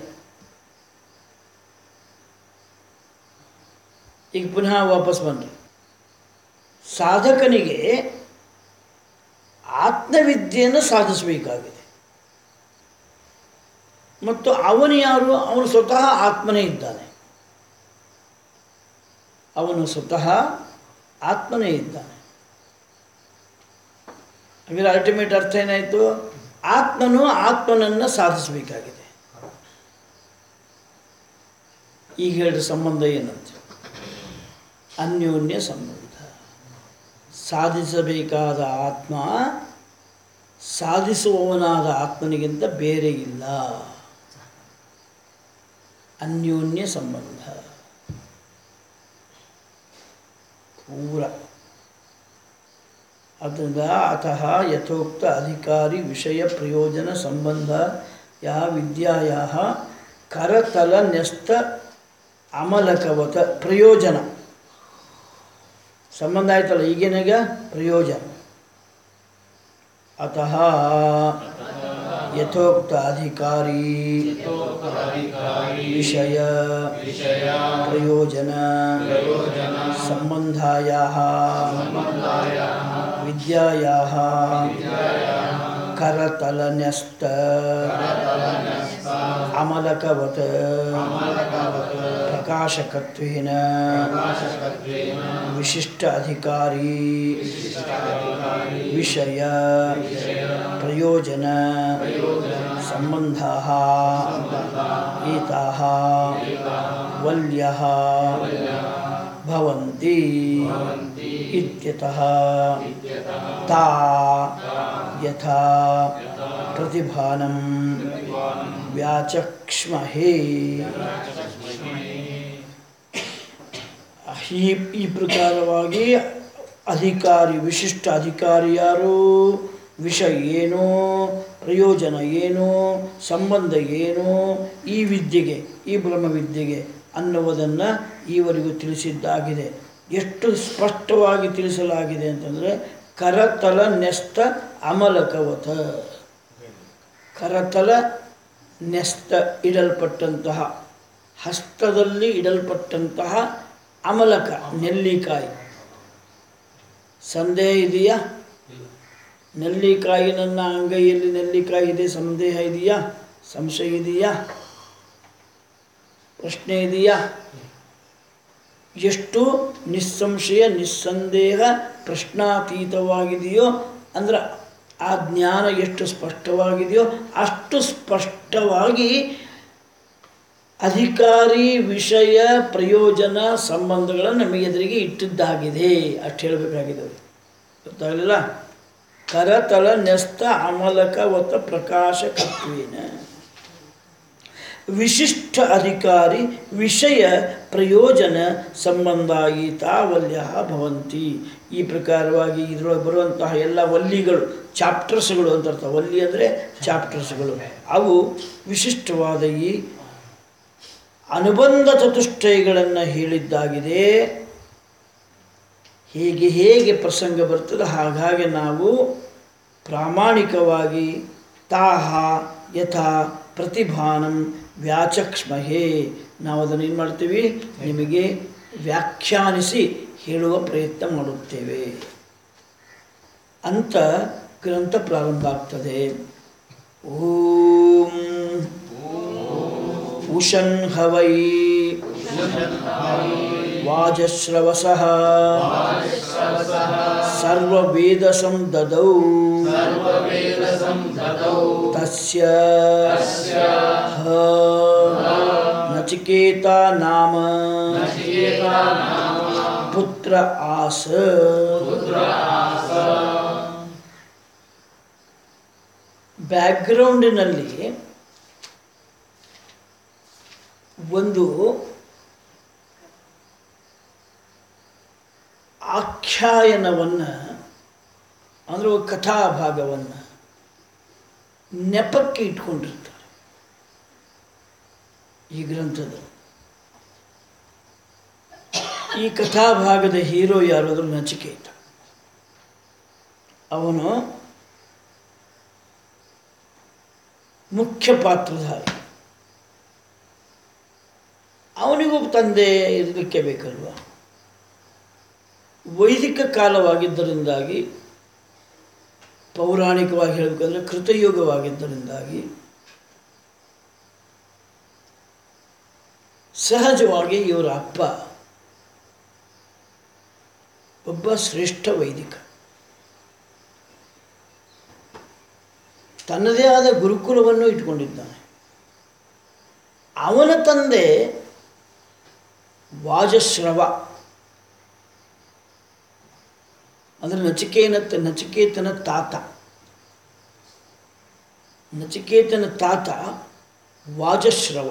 ಈಗ ಪುನಃ ವಾಪಸ್ ಬನ್ರಿ ಸಾಧಕನಿಗೆ ಆತ್ಮವಿದ್ಯೆಯನ್ನು ಸಾಧಿಸಬೇಕಾಗಿದೆ ಮತ್ತು ಅವನು ಯಾರು ಅವನು ಸ್ವತಃ ಆತ್ಮನೇ ಇದ್ದಾನೆ ಅವನು ಸ್ವತಃ ಆತ್ಮನೇ ಇದ್ದಾನೆ ಹಾಗಾದ್ರೆ ಅಲ್ಟಿಮೇಟ್ ಅರ್ಥ ಏನಾಯಿತು ಆತ್ಮನು ಆತ್ಮನನ್ನು ಸಾಧಿಸಬೇಕಾಗಿದೆ ಈಗ ಹೇಳಿದ ಸಂಬಂಧ ಏನಂತ ಅನ್ಯೋನ್ಯ ಸಂಬಂಧ ಸಾಧಿಸಬೇಕಾದ ಆತ್ಮ ಸಾಧಿಸುವವನಾದ ಆತ್ಮನಿಗಿಂತ ಬೇರೆ ಇಲ್ಲ ಅನ್ಯೋನ್ಯ ಸಂಬಂಧ ಪೂರ ಆದ್ದರಿಂದ ಅತಃ ಯಥೋಕ್ತ ಅಧಿಕಾರಿ ವಿಷಯ ಪ್ರಯೋಜನ ಸಂಬಂಧ ಯಾ ವಿದ್ಯಾಯ ಕರತಲ ನ್ಯಸ್ತ ಅಮಲಕವತ ಪ್ರಯೋಜನ ಸಂಬಂಧ ಆಯ್ತಲ್ಲ ಈಗೇನಾಗ ಪ್ರಯೋಜನ ಅತಃ ಯಥೋಕ್ತ ಅಧಿಕಾರಿ ವಿಷಯ ಪ್ರಯೋಜನ ಸಂಬಂಧಾಯಾः विद्यायाः करतलन्यस्त अमलकवत् प्रकाशकत्वेन विशिष्ट अधिकारी विषय प्रयोजन सम्बन्धाः एताः वल्यः भवन्ति इत्यतः ता यथा प्रतिभानं व्याचक्ष्महे ಈ ಈ ಪ್ರಕಾರವಾಗಿ ಅಧಿಕಾರಿ ವಿಶಿಷ್ಟ ಅಧಿಕಾರಿ ಯಾರು ವಿಷಯ ಏನು ಪ್ರಯೋಜನ ಏನು ಸಂಬಂಧ ಏನು ಈ ವಿದ್ಯೆಗೆ ಈ ಬ್ರಹ್ಮವಿದ್ಯೆಗೆ ಅನ್ನುವುದನ್ನು ಈವರೆಗೂ ತಿಳಿಸಿದ್ದಾಗಿದೆ ಎಷ್ಟು ಸ್ಪಷ್ಟವಾಗಿ ತಿಳಿಸಲಾಗಿದೆ ಅಂತಂದರೆ ಕರತಲ ನೆಸ್ತ ಅಮಲಕವತ ಕರತಲ ನೆಸ್ತ ಇಡಲ್ಪಟ್ಟಂತಹ ಹಸ್ತದಲ್ಲಿ ಇಡಲ್ಪಟ್ಟಂತಹ ಅಮಲಕ ನೆಲ್ಲಿಕಾಯಿ ಸಂದೇಹ ಇದೆಯಾ ನೆಲ್ಲಿಕಾಯಿ ನನ್ನ ಅಂಗೈಯಲ್ಲಿ ನೆಲ್ಲಿಕಾಯಿ ಇದೆ ಸಂದೇಹ ಇದೆಯಾ ಸಂಶಯ ಇದೆಯಾ ಪ್ರಶ್ನೆ ಇದೆಯಾ ಎಷ್ಟು ನಿಸ್ಸಂಶಯ ನಿಸ್ಸಂದೇಹ ಪ್ರಶ್ನಾತೀತವಾಗಿದೆಯೋ ಅಂದ್ರೆ ಆ ಜ್ಞಾನ ಎಷ್ಟು ಸ್ಪಷ್ಟವಾಗಿದೆಯೋ ಅಷ್ಟು ಸ್ಪಷ್ಟವಾಗಿ ಅಧಿಕಾರಿ ವಿಷಯ ಪ್ರಯೋಜನ ಸಂಬಂಧಗಳನ್ನು ನಮ್ಮ ಎದುರಿಗೆ ಇಟ್ಟಿದ್ದಾಗಿದೆ ಅಷ್ಟು ಹೇಳಬೇಕಾಗಿದೆ ಅವ್ರಿಗೆ. ಗೊತ್ತಾಗಲಿಲ್ಲ ಕರತಲ ನೆಸ್ತ ಅಮಲಕ ಒತ್ತ ಪ್ರಕಾಶಕತ್ವೇನ ವಿಶಿಷ್ಟ ಅಧಿಕಾರಿ ವಿಷಯ ಪ್ರಯೋಜನ ಸಂಬಂಧಾಯಿ ತಾವಲ್ಯ ಭವಂತಿ ಈ ಪ್ರಕಾರವಾಗಿ ಇದರೊಳಗೆ ಬರುವಂತಹ ಎಲ್ಲ ವಲ್ಲಿಗಳು ಚಾಪ್ಟರ್ಸ್ಗಳು ಅಂತ ಅರ್ಥ ವಲ್ಲಿ ಅಂದರೆ ಚಾಪ್ಟರ್ಸ್ಗಳು ಅವು ವಿಶಿಷ್ಟವಾದ ಈ ಅನುಬಂಧ ಚತುಷ್ಟಯಗಳನ್ನು ಹೇಳಿದ್ದಾಗಿದೆ ಹೇಗೆ ಹೇಗೆ ಪ್ರಸಂಗ ಬರ್ತದೆ ಹಾಗಾಗಿ ನಾವು ಪ್ರಾಮಾಣಿಕವಾಗಿ ತಾಹ ಯಥಾ ಪ್ರತಿಭಾನಂ ವ್ಯಾಚಕ್ಷ್ಮಹೇ ನಾವು ಅದನ್ನು ಏನು ಮಾಡ್ತೀವಿ ನಿಮಗೆ ವ್ಯಾಖ್ಯಾನಿಸಿ ಹೇಳುವ ಪ್ರಯತ್ನ ಮಾಡುತ್ತೇವೆ ಅಂತ ಗ್ರಂಥ ಪ್ರಾರಂಭ ಆಗ್ತದೆ ಓಂ ಉಷನ್ ಹವೈ ವಾಜಶ್ರವಸಃ ಸರ್ವವೇದಸಂ ದದೌ ತಸ್ಯ ಹ ನಚಿಕೇತಾ ನಾಮ ಪುತ್ರ ಆಸ ಬ್ಯಾಕ್ಗ್ರೌಂಡಿನಲ್ಲಿ ಒಂದು ಆಖ್ಯಾಯನವನ್ನು ಅಂದರೆ ಒಂದು ಕಥಾಭಾಗವನ್ನು ನೆಪಕ್ಕೆ ಇಟ್ಕೊಂಡಿರ್ತಾರೆ ಈ ಗ್ರಂಥದ ಈ ಕಥಾಭಾಗದ ಹೀರೋ ಯಾರು ಅಂದ್ರೆ ನಚಿಕೇತ ಅವನು ಮುಖ್ಯ ಪಾತ್ರಧಾರಿ ಅವನಿಗೊಬ್ಬ ತಂದೆ ಇರಲಿಕ್ಕೆ ಬೇಕಲ್ವ ವೈದಿಕ ಕಾಲವಾಗಿದ್ದರಿಂದಾಗಿ ಪೌರಾಣಿಕವಾಗಿ ಹೇಳಬೇಕಂದ್ರೆ ಕೃತಯುಗವಾಗಿದ್ದರಿಂದಾಗಿ ಸಹಜವಾಗಿ ಇವರ ಅಪ್ಪ ಒಬ್ಬ ಶ್ರೇಷ್ಠ ವೈದಿಕ ತನ್ನದೇ ಆದ ಗುರುಕುಲವನ್ನು ಇಟ್ಕೊಂಡಿದ್ದಾನೆ ಅವನ ತಂದೆ ವಾಜಶ್ರವ ಅಂದರೆ ನಚಿಕೇನ ನಚಿಕೇತನ ತಾತ ನಚಿಕೇತನ ತಾತ ವಾಜಶ್ರವ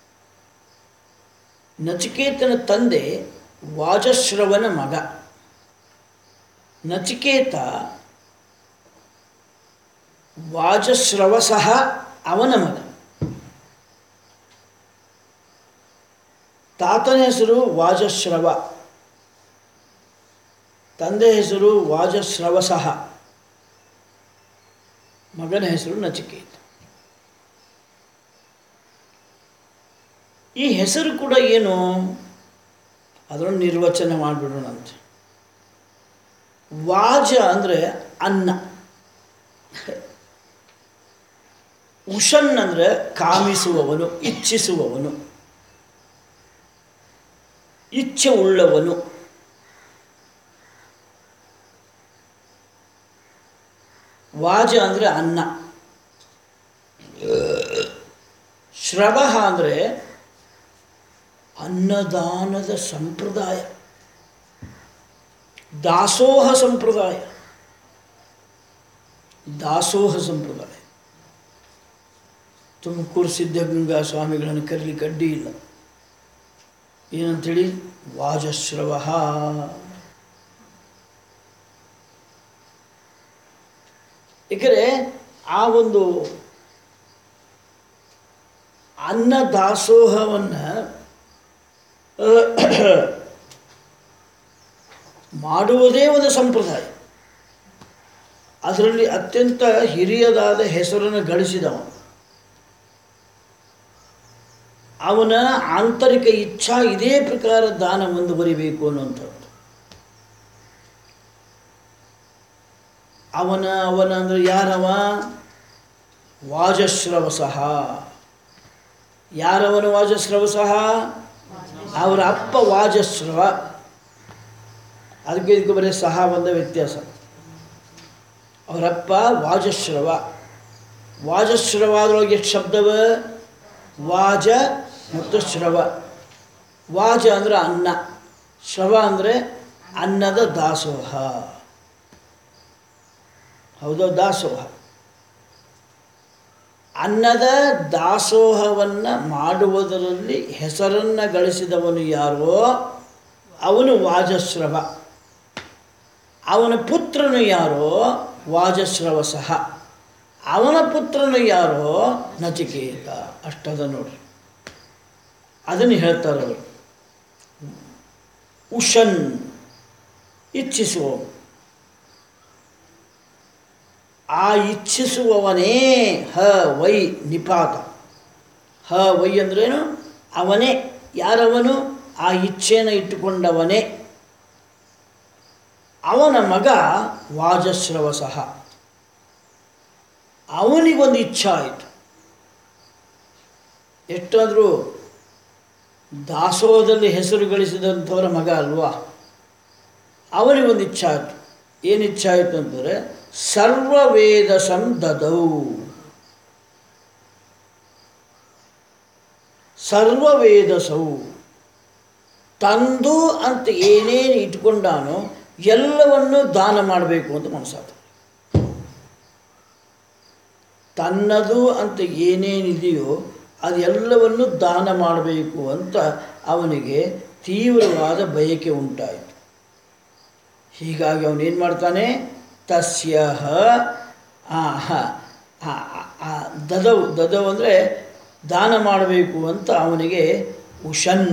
ನಚಿಕೇತನ ತಂದೆ ವಾಜಶ್ರವನ ಮಗ ನಚಿಕೇತ ವಾಜಶ್ರವ ಸಹ ಅವನ ಮಗ ತಾತನ ಹೆಸರು ವಾಜಶ್ರವ ತಂದೆ ಹೆಸರು ವಾಜಶ್ರವಸಃ ಮಗನ ಹೆಸರು ನಚಿಕೇತ ಈ ಹೆಸರು ಕೂಡ ಏನು ಅದನ್ನು ನಿರ್ವಚನ ಮಾಡಿಬಿಡೋಣಂತೆ ವಾಜ ಅಂದರೆ ಅನ್ನ ಉಷನ್ ಅಂದರೆ ಕಾಮಿಸುವವನು ಇಚ್ಛಿಸುವವನು ಇಚ್ಛೆ ಉಳ್ಳವನು ವಾಜ ಅಂದರೆ ಅನ್ನ ಶ್ರವ ಅಂದರೆ ಅನ್ನದಾನದ ಸಂಪ್ರದಾಯ ದಾಸೋಹ ಸಂಪ್ರದಾಯ ದಾಸೋಹ ಸಂಪ್ರದಾಯ ತುಮಕೂರು ಸಿದ್ಧಗಂಗಾ ಸ್ವಾಮಿಗಳನ್ನು ಕರೀಲಿಕ್ಕೆ ಅಡ್ಡಿ ಇಲ್ಲ ಏನಂತೇಳಿ ವಾಜಶ್ರವ ಏಕೆಂದರೆ ಆ ಒಂದು ಅನ್ನ ದಾಸೋಹವನ್ನು ಮಾಡುವುದೇ ಒಂದು ಸಂಪ್ರದಾಯ ಅದರಲ್ಲಿ ಅತ್ಯಂತ ಹಿರಿಯದಾದ ಹೆಸರನ್ನು ಗಳಿಸಿದವ ಅವನ ಆಂತರಿಕ ಇಚ್ಛಾ ಇದೇ ಪ್ರಕಾರ ದಾನ ಮುಂದುವರಿಬೇಕು ಅನ್ನುವಂಥದ್ದು ಅವನ ಅವನ ಅಂದರೆ ಯಾರವ ವಾಜಶ್ರವಸಃ ಯಾರವನು ವಾಜಶ್ರವಸಃ ಅವರ ಅಪ್ಪ ವಾಜಶ್ರವ ಅದಕ್ಕೆ ಇದಕ್ಕೆ ಬರೀ ಸಹ ಬಂದ ವ್ಯತ್ಯಾಸ ಅವರಪ್ಪ ವಾಜಶ್ರವ ವಾಜಶ್ರವ ಅದರೊಳಗೆ ಎಷ್ಟು ಶಬ್ದವ ವಾಜ ಮತ್ತು ಶ್ರವ ವಾಜ ಅಂದರೆ ಅನ್ನ ಶ್ರವ ಅಂದರೆ ಅನ್ನದ ದಾಸೋಹ ಹೌದಾ ದಾಸೋಹ ಅನ್ನದ ದಾಸೋಹವನ್ನು ಮಾಡುವುದರಲ್ಲಿ ಹೆಸರನ್ನು ಗಳಿಸಿದವನು ಯಾರೋ ಅವನು ವಾಜಶ್ರವ ಅವನ ಪುತ್ರನು ಯಾರೋ ವಾಜಶ್ರವ ಸಹ ಅವನ ಪುತ್ರನು ಯಾರೋ ನಚಿಕೇತ ಅಷ್ಟದ ನೋಡ್ರಿ ಅದನ್ನು ಹೇಳ್ತಾರೆ ಅವರು ಉಷನ್ ಇಚ್ಛಿಸುವವನು ಆ ಇಚ್ಛಿಸುವವನೇ ಹ ವೈ ನಿಪಾತ ಹ ವೈ ಅಂದ್ರೇನು ಅವನೇ ಯಾರವನು ಆ ಇಚ್ಛೆಯನ್ನು ಇಟ್ಟುಕೊಂಡವನೇ ಅವನ ಮಗ ವಾಜಶ್ರವ ಸಹ ಅವನಿಗೊಂದು ಇಚ್ಛೆ ಆಯಿತು ಎಷ್ಟಾದರೂ ದಾಸೋಹದಲ್ಲಿ ಹೆಸರು ಗಳಿಸಿದಂಥವರ ಮಗ ಅಲ್ವಾ ಅವನಿಗೊಂದು ಇಚ್ಛೆ ಆಯಿತು ಏನು ಇಚ್ಛೆ ಆಯಿತು ಅಂತಂದರೆ ಸರ್ವವೇದ ಸಂದದೌ ಸರ್ವವೇದಸೌ ತಂದು ಅಂತ ಏನೇನು ಇಟ್ಕೊಂಡಾನೋ ಎಲ್ಲವನ್ನೂ ದಾನ ಮಾಡಬೇಕು ಅಂತ ಮನಸ್ಸಾತ ತನ್ನದು ಅಂತ ಏನೇನಿದೆಯೋ ಅದೆಲ್ಲವನ್ನು ದಾನ ಮಾಡಬೇಕು ಅಂತ ಅವನಿಗೆ ತೀವ್ರವಾದ ಬಯಕೆ ಉಂಟಾಯಿತು ಹೀಗಾಗಿ ಅವನೇನು ಮಾಡ್ತಾನೆ ತಸ್ಯ ಆ ಹ- ಆ- ಆ- ಆ ದದವು ದದವು ಅಂದರೆ ದಾನ ಮಾಡಬೇಕು ಅಂತ ಅವನಿಗೆ ಉಷನ್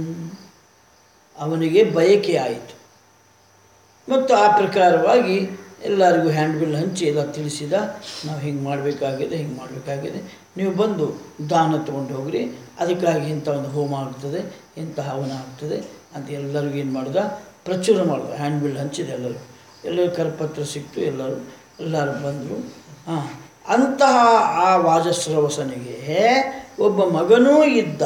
ಅವನಿಗೆ ಬಯಕೆ ಆಯಿತು ಮತ್ತು ಆ ಪ್ರಕಾರವಾಗಿ ಎಲ್ಲರಿಗೂ ಹ್ಯಾಂಡ್ ಬಿಲ್ ಹಂಚಿ ಎಲ್ಲ ತಿಳಿಸಿದ ನಾವು ಹಿಂಗೆ ಮಾಡಬೇಕಾಗಿದೆ ಹಿಂಗೆ ಮಾಡಬೇಕಾಗಿದೆ ನೀವು ಬಂದು ದಾನ ತೊಗೊಂಡು ಹೋಗ್ರಿ ಅದಕ್ಕಾಗಿ ಇಂಥ ಒಂದು ಹೋಮ ಆಗ್ತದೆ ಇಂಥ ಹವನ ಆಗ್ತದೆ ಅಂತ ಎಲ್ಲರಿಗೂ ಏನು ಮಾಡ್ದ ಪ್ರಚುರ ಮಾಡ್ದ ಹ್ಯಾಂಡ್ ಬಿಲ್ ಹಂಚಿದೆ ಎಲ್ಲರಿಗೂ ಎಲ್ಲರಿಗೂ ಕರಪತ್ರ ಸಿಕ್ತು ಎಲ್ಲರೂ ಎಲ್ಲರೂ ಬಂದರು ಹಾಂ ಅಂತಹ ಆ ವಾಜಶ್ರವಸನಿಗೆ ಒಬ್ಬ ಮಗನೂ ಇದ್ದ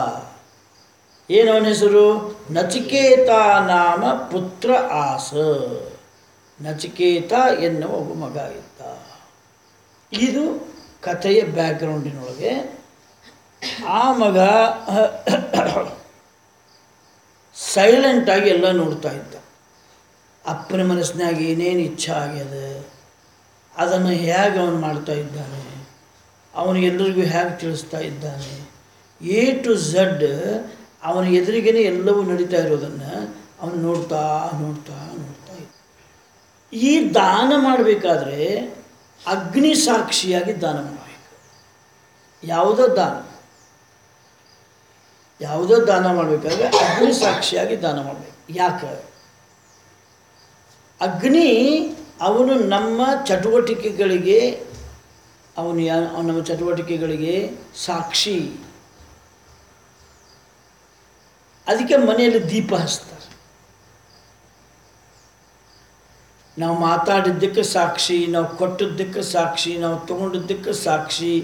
ಏನವನ ಹೆಸರು ನಚಿಕೇತ ನಾಮ ಪುತ್ರ ಆಸ ನಚಿಕೇತ ಎನ್ನುವ ಒಬ್ಬ ಮಗ ಇದ್ದ ಇದು ಕಥೆಯ ಬ್ಯಾಕ್ಗ್ರೌಂಡಿನೊಳಗೆ ಆ ಮಗ ಸೈಲೆಂಟಾಗಿ ಎಲ್ಲ ನೋಡ್ತಾ ಇದ್ದ ಅಪ್ಪನ ಮನಸ್ಸಿನಾಗ ಏನೇನು ಇಚ್ಛೆ ಆಗ್ಯದ ಅದನ್ನು ಹೇಗೆ ಅವನು ಮಾಡ್ತಾ ಇದ್ದಾನೆ ಅವನು ಎಲ್ಲರಿಗೂ ಹೇಗೆ ತಿಳಿಸ್ತಾ ಇದ್ದಾನೆ ಎ ಟು ಝಡ್ ಅವನ ಎದುರಿಗೇನೆ ಎಲ್ಲವೂ ನಡೀತಾ ಇರೋದನ್ನು ಅವನು ನೋಡ್ತಾ ನೋಡ್ತಾ ನೋಡ್ತಾ ಇದ್ದ ಈ ದಾನ ಮಾಡಬೇಕಾದ್ರೆ ಅಗ್ನಿ ಸಾಕ್ಷಿಯಾಗಿ ದಾನ ಮಾಡಬೇಕು ಯಾವುದೋ ದಾನ ಯಾವುದೋ ದಾನ ಮಾಡಬೇಕಾದ್ರೆ ಅಗ್ನಿ ಸಾಕ್ಷಿಯಾಗಿ ದಾನ ಮಾಡಬೇಕು ಯಾಕೆ ಅಗ್ನಿ ಅವನು ನಮ್ಮ ಚಟುವಟಿಕೆಗಳಿಗೆ ಅವನು ಯಾ ಅವ್ನು ನಮ್ಮ ಚಟುವಟಿಕೆಗಳಿಗೆ ಸಾಕ್ಷಿ ಅದಕ್ಕೆ ಮನೆಯಲ್ಲಿ ದೀಪ ಹಚ್ತಾರೆ ನಾವು ಮಾತಾಡಿದ್ದಕ್ಕೆ ಸಾಕ್ಷಿ ನಾವು ಕೊಟ್ಟದ್ದಕ್ಕೆ ಸಾಕ್ಷಿ ನಾವು ತಗೊಂಡಿದ್ದಕ್ಕೆ ಸಾಕ್ಷಿ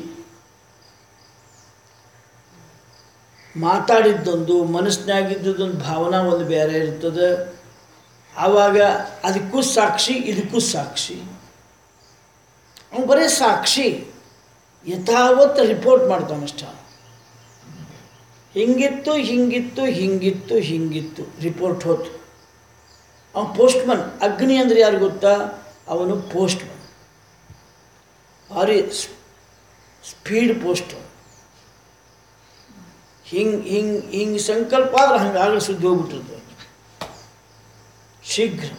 ಮಾತಾಡಿದ್ದೊಂದು ಮನಸ್ಸಿನಾಗಿದ್ದೊಂದು ಭಾವನಾ ಒಂದು ಬೇರೆ ಇರ್ತದೆ ಆವಾಗ ಅದಕ್ಕೂ ಸಾಕ್ಷಿ ಇದಕ್ಕೂ ಸಾಕ್ಷಿ ಅವನು ಬರೀ ಸಾಕ್ಷಿ ಯಥಾವತ್ತು ರಿಪೋರ್ಟ್ ಮಾಡ್ತಾನಷ್ಟ ಹಿಂಗಿತ್ತು ಹಿಂಗಿತ್ತು ಹಿಂಗಿತ್ತು ಹಿಂಗಿತ್ತು ರಿಪೋರ್ಟ್ ಹೋತು ಅವನು ಪೋಸ್ಟ್ಮನ್ ಅಗ್ನಿ ಅಂದರೆ ಯಾರು ಗೊತ್ತಾ ಅವನು ಪೋಸ್ಟ್ಮನ್ ಭಾರಿ ಸ್ಪೀಡ್ ಪೋಸ್ಟ್ ಹಿಂಗೆ ಹಿಂಗೆ ಹಿಂಗೆ ಸಂಕಲ್ಪ ಆದ್ರೆ ಹಂಗಾಗಲೇ ಸುದ್ದಿ ಹೋಗ್ಬಿಟ್ಟಿರ್ತದೆ ಶೀಘ್ರ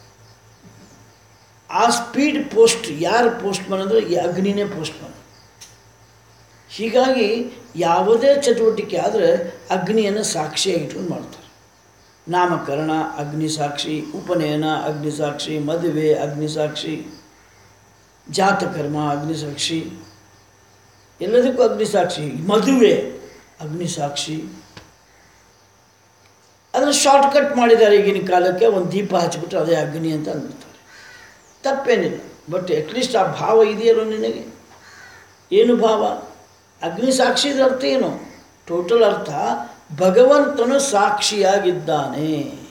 ಆ ಸ್ಪೀಡ್ ಪೋಸ್ಟ್ ಯಾರು ಪೋಸ್ಟ್ಮನ್ ಅಂದರೆ ಈ ಅಗ್ನಿನೇ ಪೋಸ್ಟ್ಮನ್ ಹೀಗಾಗಿ ಯಾವುದೇ ಚಟುವಟಿಕೆ ಆದರೆ ಅಗ್ನಿಯನ್ನು ಸಾಕ್ಷಿಯಾಗಿ ಇಟ್ಕೊಂಡು ಮಾಡ್ತಾರೆ ನಾಮಕರಣ ಅಗ್ನಿ ಸಾಕ್ಷಿ ಉಪನಯನ ಅಗ್ನಿ ಸಾಕ್ಷಿ ಮದುವೆ ಅಗ್ನಿ ಸಾಕ್ಷಿ ಜಾತಕರ್ಮ ಅಗ್ನಿ ಸಾಕ್ಷಿ ಎಲ್ಲದಕ್ಕೂ ಅಗ್ನಿ ಸಾಕ್ಷಿ ಮದುವೆ ಅಗ್ನಿ ಸಾಕ್ಷಿ ಅದನ್ನು ಶಾರ್ಟ್ಕಟ್ ಮಾಡಿದ್ದಾರೆ ಈಗಿನ ಕಾಲಕ್ಕೆ ಒಂದು ದೀಪ ಹಚ್ಬಿಟ್ರೆ ಅದೇ ಅಗ್ನಿ ಅಂತ ಅಂದ್ಬಿಡ್ತಾರೆ ತಪ್ಪೇನಿಲ್ಲ ಬಟ್ ಅಟ್ಲೀಸ್ಟ್ ಆ ಭಾವ ಇದೆಯಲ್ಲೋ ನಿನಗೆ ಏನು ಭಾವ ಅಗ್ನಿ ಸಾಕ್ಷಿದ ಅರ್ಥ ಏನು ಟೋಟಲ್ ಅರ್ಥ ಭಗವಂತನು ಸಾಕ್ಷಿಯಾಗಿದ್ದಾನೆ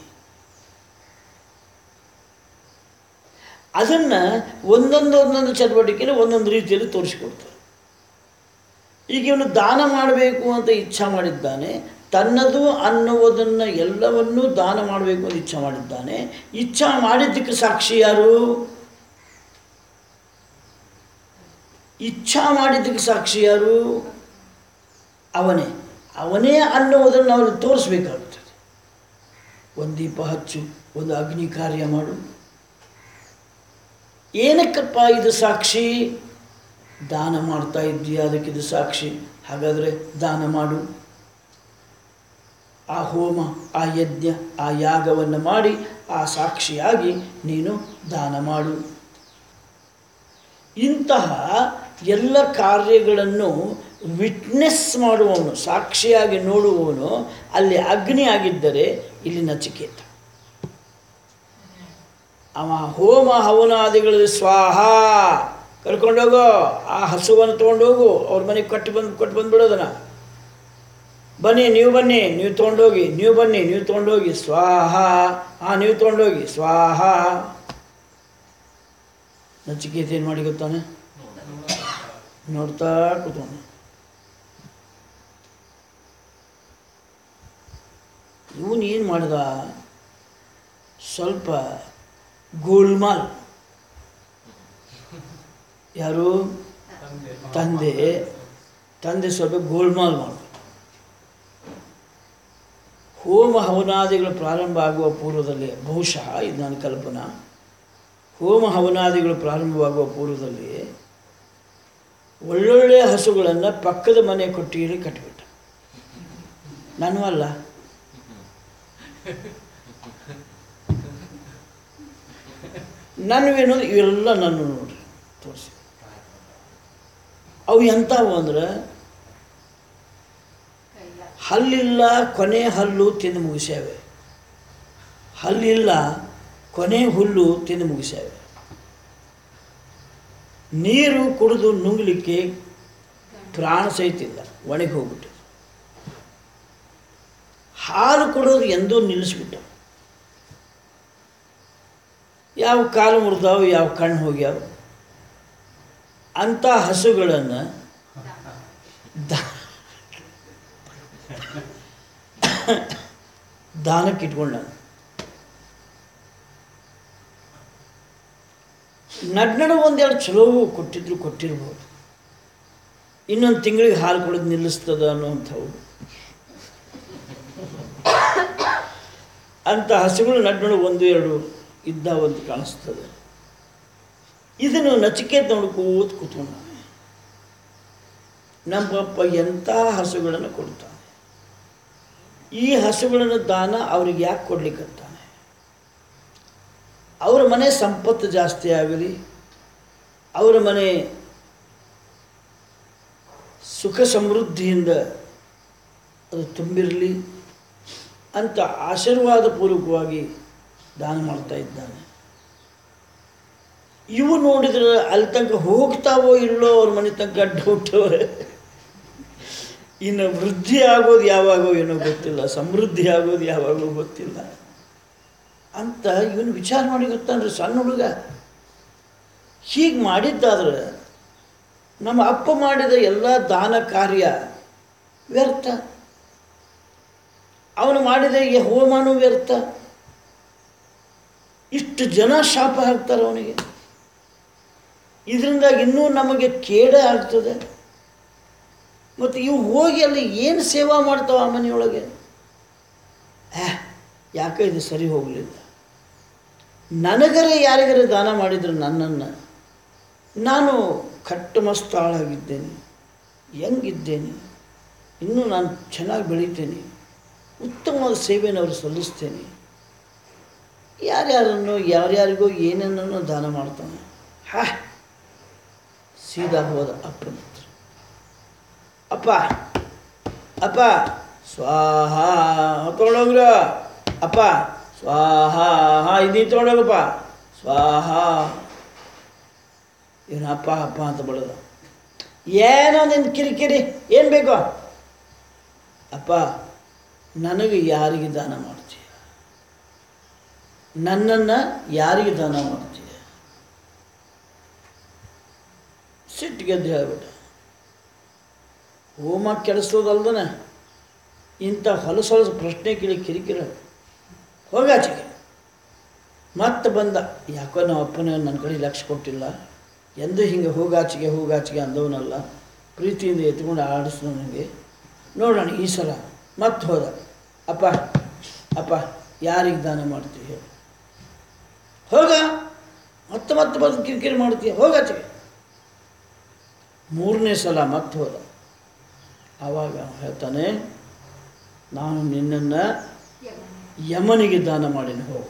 ಅದನ್ನು ಒಂದೊಂದು ಒಂದೊಂದು ಚಟುವಟಿಕೆಯಲ್ಲಿ ಒಂದೊಂದು ರೀತಿಯಲ್ಲಿ ತೋರಿಸಿಕೊಡ್ತಾರೆ ಈಗ ಇವನು ದಾನ ಮಾಡಬೇಕು ಅಂತ ಇಚ್ಛಾ ಮಾಡಿದ್ದಾನೆ ತನ್ನದು ಅನ್ನುವುದನ್ನು ಎಲ್ಲವನ್ನೂ ದಾನ ಮಾಡಬೇಕು ಅಂತ ಇಚ್ಛಾ ಮಾಡಿದ್ದಾನೆ ಇಚ್ಛಾ ಮಾಡಿದ್ದಕ್ಕೆ ಸಾಕ್ಷಿ ಯಾರು ಇಚ್ಛಾ ಮಾಡಿದ್ದಕ್ಕೆ ಸಾಕ್ಷಿ ಯಾರು ಅವನೇ ಅವನೇ ಅನ್ನುವುದನ್ನು ನಾವು ತೋರಿಸ್ಬೇಕಾಗ್ತದೆ ಒಂದು ದೀಪ ಹಚ್ಚು ಒಂದು ಅಗ್ನಿ ಕಾರ್ಯ ಮಾಡು ಏನಕ್ಕಪ್ಪ ಇದು ಸಾಕ್ಷಿ ದಾನ ಮಾಡ್ತಾ ಇದ್ದೀಯ ಅದಕ್ಕೆ ಇದು ಸಾಕ್ಷಿ ಹಾಗಾದರೆ ದಾನ ಮಾಡು ಆ ಹೋಮ ಆ ಯಜ್ಞ ಆ ಯಾಗವನ್ನು ಮಾಡಿ ಆ ಸಾಕ್ಷಿಯಾಗಿ ನೀನು ದಾನ ಮಾಡು ಇಂತಹ ಎಲ್ಲ ಕಾರ್ಯಗಳನ್ನು ವಿಟ್ನೆಸ್ ಮಾಡುವವನು ಸಾಕ್ಷಿಯಾಗಿ ನೋಡುವವನು ಅಲ್ಲಿ ಅಗ್ನಿ ಆಗಿದ್ದರೆ ಇಲ್ಲಿ ನಚಿಕೇತ ಅವ ಹೋಮ ಹವನಾದಿಗಳಲ್ಲಿ ಸ್ವಾಹ ಕರ್ಕೊಂಡೋಗೋ ಆ ಹಸುವನ್ನು ತೊಗೊಂಡೋಗು ಅವ್ರ ಮನೆಗೆ ಕಟ್ಟಿ ಬಂದು ಕೊಟ್ಟು ಬಂದುಬಿಡೋದನ್ನ ಬನ್ನಿ ನೀವು ಬನ್ನಿ ನೀವು ತೊಗೊಂಡೋಗಿ ನೀವು ಬನ್ನಿ ನೀವು ತೊಗೊಂಡೋಗಿ ಸ್ವಾಹ ಹಾಂ ನೀವು ತೊಗೊಂಡೋಗಿ ಸ್ವಾಹ ನಚಿಕೇತ ಏನು ಮಾಡಿ ಗೊತ್ತಾನೆ ನೋಡ್ತಾ ಕೂತವನು ಇವನು ಏನು ಮಾಡಿದ ಸ್ವಲ್ಪ ಗೋಲ್ಮಾಲ್ ಯಾರು ತಂದೆ ತಂದೆ ಸ್ವಲ್ಪ ಗೋಲ್ಮಾಲ್ ಮಾಡು ಹೋಮ ಹವನಾದಿಗಳು ಪ್ರಾರಂಭ ಆಗುವ ಪೂರ್ವದಲ್ಲಿ ಬಹುಶಃ ಇದು ನನ್ನ ಕಲ್ಪನಾ ಹೋಮ ಹವನಾದಿಗಳು ಪ್ರಾರಂಭವಾಗುವ ಪೂರ್ವದಲ್ಲಿ ಒಳ್ಳೊಳ್ಳೆಯ ಹಸುಗಳನ್ನು ಪಕ್ಕದ ಮನೆ ಕೊಟ್ಟಿಗೆಯಲ್ಲಿ ಕಟ್ಟಿಬಿಟ್ಟ ನಾನು ಅಲ್ಲ ನನ್ನವೇನು ಇವೆಲ್ಲ ನನ್ನ ನೋಡ್ರಿ ತೋರಿಸಿ ಅವು ಎಂಥವು ಅಂದ್ರೆ ಕೈಲ ಹಲ್ಲಿಲ್ಲ ಕೊನೆ ಹಲ್ಲು ತಿಂದು ಮುಗಿಸ್ಯಾವೆ ಹಲ್ಲಿಲ್ಲ ಕೊನೆ ಹುಲ್ಲು ತಿಂದು ಮುಗಿಸ್ಯಾವೆ ನೀರು ಕುಡಿದು ನುಂಗ್ಲಿಕ್ಕೆ ಪ್ರಾಣ ಸಹಿತಿಲ್ಲ ಒಣಗಿ ಹೋಗ್ಬಿಟ್ಟು ಹಾಲು ಕೊಡೋದು ಎಂದೂ ನಿಲ್ಲಿಸ್ಬಿಟ್ಟ ಯಾವ ಕಾಲು ಮುರಿದಾವು ಯಾವ ಕಣ್ಣು ಹೋಗ್ಯಾವ ಅಂಥ ಹಸುಗಳನ್ನು ದ- ದಾನಕ್ಕೆ ಇಟ್ಕೊಂಡ ನಡ್ನಡು ಒಂದೆರಡು ಚಲೋ ಕೊಟ್ಟಿದ್ರು ಕೊಟ್ಟಿರ್ಬೋದು ಇನ್ನೊಂದು ತಿಂಗಳಿಗೆ ಹಾಲು ಕೊಡೋದು ನಿಲ್ಲಿಸ್ತದ ಅನ್ನುವಂಥವು ಅಂಥ ಹಸುಗಳು ನಡ್ನಡು ಒಂದು ಎರಡು ಇದ್ದಾವಂತ ಕಾಣಿಸ್ತದೆ ಇದನ್ನು ನಚಿಕೇತ ನೋಡಿ ಕೂತ್ ಕೂತ್ಕೊಂಡ ನಮ್ಮಪ್ಪ ಎಂಥ ಹಸುಗಳನ್ನು ಕೊಡ್ತಾನೆ ಈ ಹಸುಗಳನ್ನು ದಾನ ಅವ್ರಿಗೆ ಯಾಕೆ ಕೊಡ್ಲಿಕ್ಕತ್ತಾನೆ ಅವರ ಮನೆ ಸಂಪತ್ತು ಜಾಸ್ತಿ ಆಗಲಿ ಅವರ ಮನೆ ಸುಖ ಸಮೃದ್ಧಿಯಿಂದ ಅದು ತುಂಬಿರಲಿ ಅಂತ ಆಶೀರ್ವಾದ ಪೂರ್ವಕವಾಗಿ ದಾನ ಮಾಡ್ತಾ ಇದ್ದಾನೆ ಇವು ನೋಡಿದ್ರೆ ಅಲ್ಲಿ ತನಕ ಹೋಗ್ತಾವೋ ಇಲ್ಲೋ ಅವ್ರ ಮನೆ ತನಕ ಡೌಟ್ ಇನ್ನು ವೃದ್ಧಿ ಆಗೋದು ಯಾವಾಗೋ ಏನೋ ಗೊತ್ತಿಲ್ಲ ಸಮೃದ್ಧಿ ಆಗೋದು ಯಾವಾಗೋ ಗೊತ್ತಿಲ್ಲ ಅಂತ ಇವನು ವಿಚಾರ ಮಾಡಿ ಗೊತ್ತಾನ್ರಿ ಸಣ್ಣ ಹುಡುಗ ಹೀಗೆ ಮಾಡಿದ್ದಾದ್ರೆ ನಮ್ಮ ಅಪ್ಪ ಮಾಡಿದ ಎಲ್ಲ ದಾನ ಕಾರ್ಯ ವ್ಯರ್ಥ ಅವನು ಮಾಡಿದ ಈ ಹೋಮನೂ ವ್ಯರ್ಥ ಇಷ್ಟು ಜನ ಶಾಪ ಹಾಕ್ತಾರೆ ಅವನಿಗೆ ಇದರಿಂದ ಇನ್ನೂ ನಮಗೆ ಕೇಡ ಆಗ್ತದೆ ಮತ್ತು ಇವು ಹೋಗಿ ಅಲ್ಲಿ ಏನು ಸೇವಾ ಮಾಡ್ತಾವ ಆ ಮನೆಯೊಳಗೆ ಆ ಯಾಕೆ ಇದು ಸರಿ ಹೋಗಲಿಲ್ಲ ನನಗರೇ ಯಾರಿಗರೇ ದಾನ ಮಾಡಿದ್ರು ನನ್ನನ್ನು ನಾನು ಕಟ್ಟಮಸ್ತಾಳಾಗಿದ್ದೇನೆ ಹೆಂಗಿದ್ದೇನೆ ಇನ್ನೂ ನಾನು ಚೆನ್ನಾಗಿ ಬೆಳೀತೇನೆ ಉತ್ತಮವಾದ ಸೇವೆಯನ್ನು ಅವರು ಸಲ್ಲಿಸ್ತೇನೆ ಯಾರ್ಯಾರನ್ನು ಯಾರ್ಯಾರಿಗೋ ಏನೇನನ್ನು ದಾನ ಮಾಡ್ತಾನೆ ಹಾ ಸೀದಾ ಹೋದ ಅಪ್ಪನ ಹತ್ರ ಅಪ್ಪ ಅಪ್ಪ ಸ್ವಾಹ ತೊಗೊಂಡೋಗ್ರ ಅಪ್ಪ ಸ್ವಾಹ ಹಾಂ ಇದೀ ತೊಗೊಂಡೋಗಪ್ಪ ಸ್ವಾಹ ಇವನು ಅಪ್ಪ ಅಪ್ಪ ಅಂತ ಬಡದ ಏನೋ ನಿನ್ನ ಕಿರಿಕಿರಿ ಏನು ಬೇಕೋ ಅಪ್ಪ ನನಗೆ ಯಾರಿಗೆ ದಾನ ಮಾಡ್ತೀಯ ನನ್ನನ್ನು ಯಾರಿಗೆ ದಾನ ಮಾಡ್ತೀಯ ಸಿಟ್ಟಿಗೆದ್ದು ಹೇಳ್ಬಿಟ್ಟ ಹೋಮ ಕೆಡಿಸೋದಲ್ದನ ಇಂಥ ಹೊಲಸು ಹೊಲಸು ಪ್ರಶ್ನೆ ಕೇಳಿ ಕಿರಿಕಿರ ಹೋಗಾಚೆಗೆ ಮತ್ತೆ ಬಂದ ಯಾಕೋ ನಮ್ಮ ಅಪ್ಪನ ನನ್ನ ಕಡೆ ಲಕ್ಷ ಕೊಟ್ಟಿಲ್ಲ ಎಂದೂ ಹಿಂಗೆ ಹೋಗಾಚಿಗೆ ಹೋಗಾಚಿಗೆ ಅಂದವನಲ್ಲ ಪ್ರೀತಿಯಿಂದ ಎತ್ಕೊಂಡು ಆಡಿಸ್ದ ನನಗೆ ನೋಡೋಣ ಈ ಸಲ ಮತ್ತೆ ಹೋದ ಅಪ್ಪ ಅಪ್ಪ ಯಾರಿಗೆ ದಾನ ಮಾಡ್ತೀವಿ ಹೇಳು ಹೋಗ ಮತ್ತೆ ಮತ್ತೆ ಬಂದು ಕಿರಿಕಿರಿ ಮಾಡ್ತೀಯ ಹೋಗಾಚಿಗೆ ಮೂರನೇ ಸಲ ಮತ್ತೆ ಹೋದ ಆವಾಗ ಅವ್ನು ಹೇಳ್ತಾನೆ ನಾನು ನಿನ್ನನ್ನು ಯಮನಿಗೆ ದಾನ ಮಾಡೀನಿ ಹೋಗು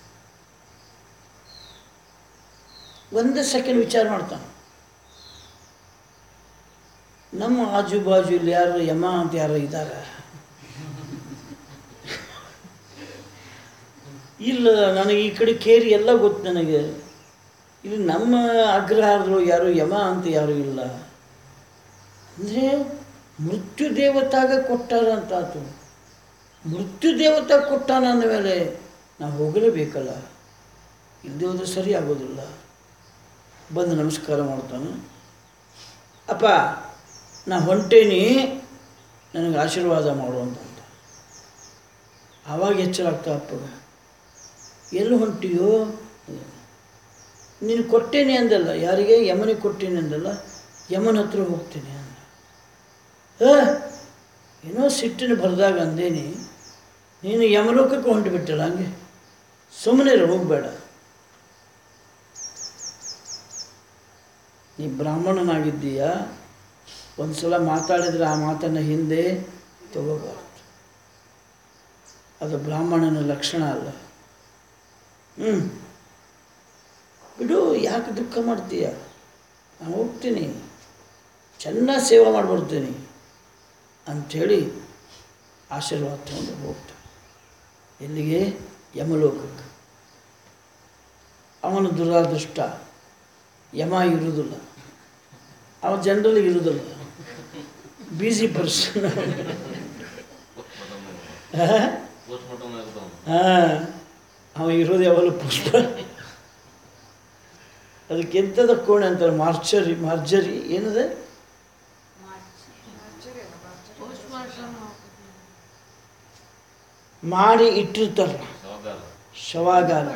ಒಂದೇ ಸೆಕೆಂಡ್ ವಿಚಾರ ಮಾಡ್ತಾನೆ ನಮ್ಮ ಆಜು ಬಾಜು ಇಲ್ಲಿ ಯಾರು ಯಮ ಅಂತ ಯಾರು ಇದ್ದಾರೆ ಇಲ್ಲ ನನಗೆ ಈ ಕಡೆ ಕೇರಿ ಎಲ್ಲ ಗೊತ್ತು ನನಗೆ ಇಲ್ಲಿ ನಮ್ಮ ಅಗ್ರಹಾರರು ಯಾರು ಯಮ ಅಂತ ಯಾರು ಇಲ್ಲ ಅಂದರೆ ಮೃತ್ಯು ದೇವತಾಗ ಕೊಟ್ಟಾರ ಅಂತ ಆತು ಮೃತ್ಯು ದೇವತಾ ಕೊಟ್ಟಾನ ಅಂದಮೇಲೆ ನಾವು ಹೋಗಲೇಬೇಕಲ್ಲ ಇಲ್ಲದೆ ಹೋದ್ರೆ ಸರಿ ಆಗೋದಿಲ್ಲ ಬಂದು ನಮಸ್ಕಾರ ಮಾಡ್ತಾನೆ ಅಪ್ಪ ನಾ ಹೊಂಟೇನಿ ನನಗೆ ಆಶೀರ್ವಾದ ಮಾಡು ಅಂತ ಅಂದ. ಆವಾಗ ಎಚ್ಚರ ಆಗ್ತಾ ಅಪ್ಪಗ ಎಲ್ಲಿ ಹೊಂಟಿಯೋ ನೀನು ಕೊಟ್ಟೇನೆ ಅಂದಲ್ಲ ಯಾರಿಗೆ ಯಮನಿಗೆ ಕೊಟ್ಟೇನೆ ಅಂದಲ್ಲ ಯಮನ ಹತ್ರ ಹೋಗ್ತೀನಿ ಅಂದ ಆ, ಏನೋ ಸಿಟ್ಟಿನ ಬರೆದಾಗ ಅಂದೇನಿ ನೀನು ಯಮಲೋಕಕ್ಕೆ ಹೊಂಟುಬಿಟ್ಟಲ್ಲ ಹಂಗೆ ಸುಮ್ಮನೆ ಹೋಗಬೇಡ ನೀ ಬ್ರಾಹ್ಮಣನಾಗಿದ್ದೀಯ ಒಂದು ಸಲ ಮಾತಾಡಿದರೆ ಆ ಮಾತನ್ನು ಹಿಂದೆ ತಗೋಬಾರ್ದು ಅದು ಬ್ರಾಹ್ಮಣನ ಲಕ್ಷಣ ಅಲ್ಲ ಹ್ಞೂ ಬಿಡು ಯಾಕೆ ದುಃಖ ಮಾಡ್ತೀಯ ನಾನು ಹೋಗ್ತೀನಿ ಚೆನ್ನಾಗಿ ಸೇವೆ ಮಾಡಿಬರ್ತೀನಿ ಅಂಥೇಳಿ ಆಶೀರ್ವಾದ ತಗೊಂಡು ಹೋಗ್ತಾನೆ ಎಲ್ಲಿಗೆ ಯಮಲೋಕಕ್ಕೆ ಅವನ ದುರಾದೃಷ್ಟ ಯಮ ಇರುವುದಿಲ್ಲ ಅವ ಜನರಲಿ ಇರುವುದಿಲ್ಲ ಬ್ಯುಸಿ ಪರ್ಸನ್ ಹಾಂ ಅವ ಇರೋದು ಯಾವಾಗಲೂ ಪುಷ್ಪ ಅದಕ್ಕೆ ಎಂಥದ ಕೋಣೆ ಅಂತಾರೆ ಮಾರ್ಚರಿ ಮಾರ್ಜರಿ ಏನಿದೆ ಮಾಡಿ ಇಟ್ಟಿರ್ತಾರೆ ಶವಾಗಾರ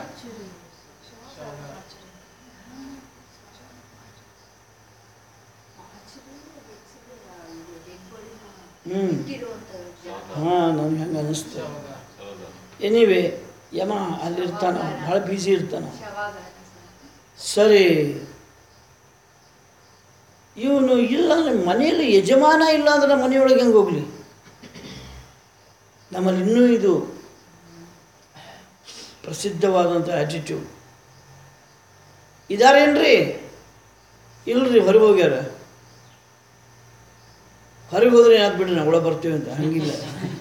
ಹ್ಞೂ ಇಟ್ಟಿರುವಂಥದ್ದು ಜಾಗ ಹಾಂ ನನಗೆ ಹಂಗೆ ಅನ್ನಿಸ್ತು ಎನಿವೆ ಯಮ ಅಲ್ಲಿರ್ತಾನ ಭಾಳ ಬ್ಯುಸಿ ಇರ್ತಾನ ಶವಾಗಾರ ಸರ್. ಸರಿ ಇವನು ಇಲ್ಲ ಅಂದ್ರೆ ಮನೆಯಲ್ಲಿ ಯಜಮಾನ ಇಲ್ಲ ಅಂದ್ರೆ ಮನೆಯೊಳಗೆ ಹೆಂಗೆ ಹೋಗಲಿ ನಮ್ಮಲ್ಲಿ ಇನ್ನೂ ಇದು ಪ್ರಸಿದ್ಧವಾದಂಥ ಆ್ಯಟಿಟ್ಯೂಡ್ ಇದಾರೇನ್ರಿ ಇಲ್ರಿ ಹೊರಗೆ ಹೋಗ್ಯಾರ ಹೊರಗೆ ಹೋದ್ರೆ ಏನಾದ್ರು ಬಿಡ್ರಿ ನಾವು ಒಳಗೆ ಬರ್ತೀವಿ ಅಂತ ಹಂಗಿಲ್ಲ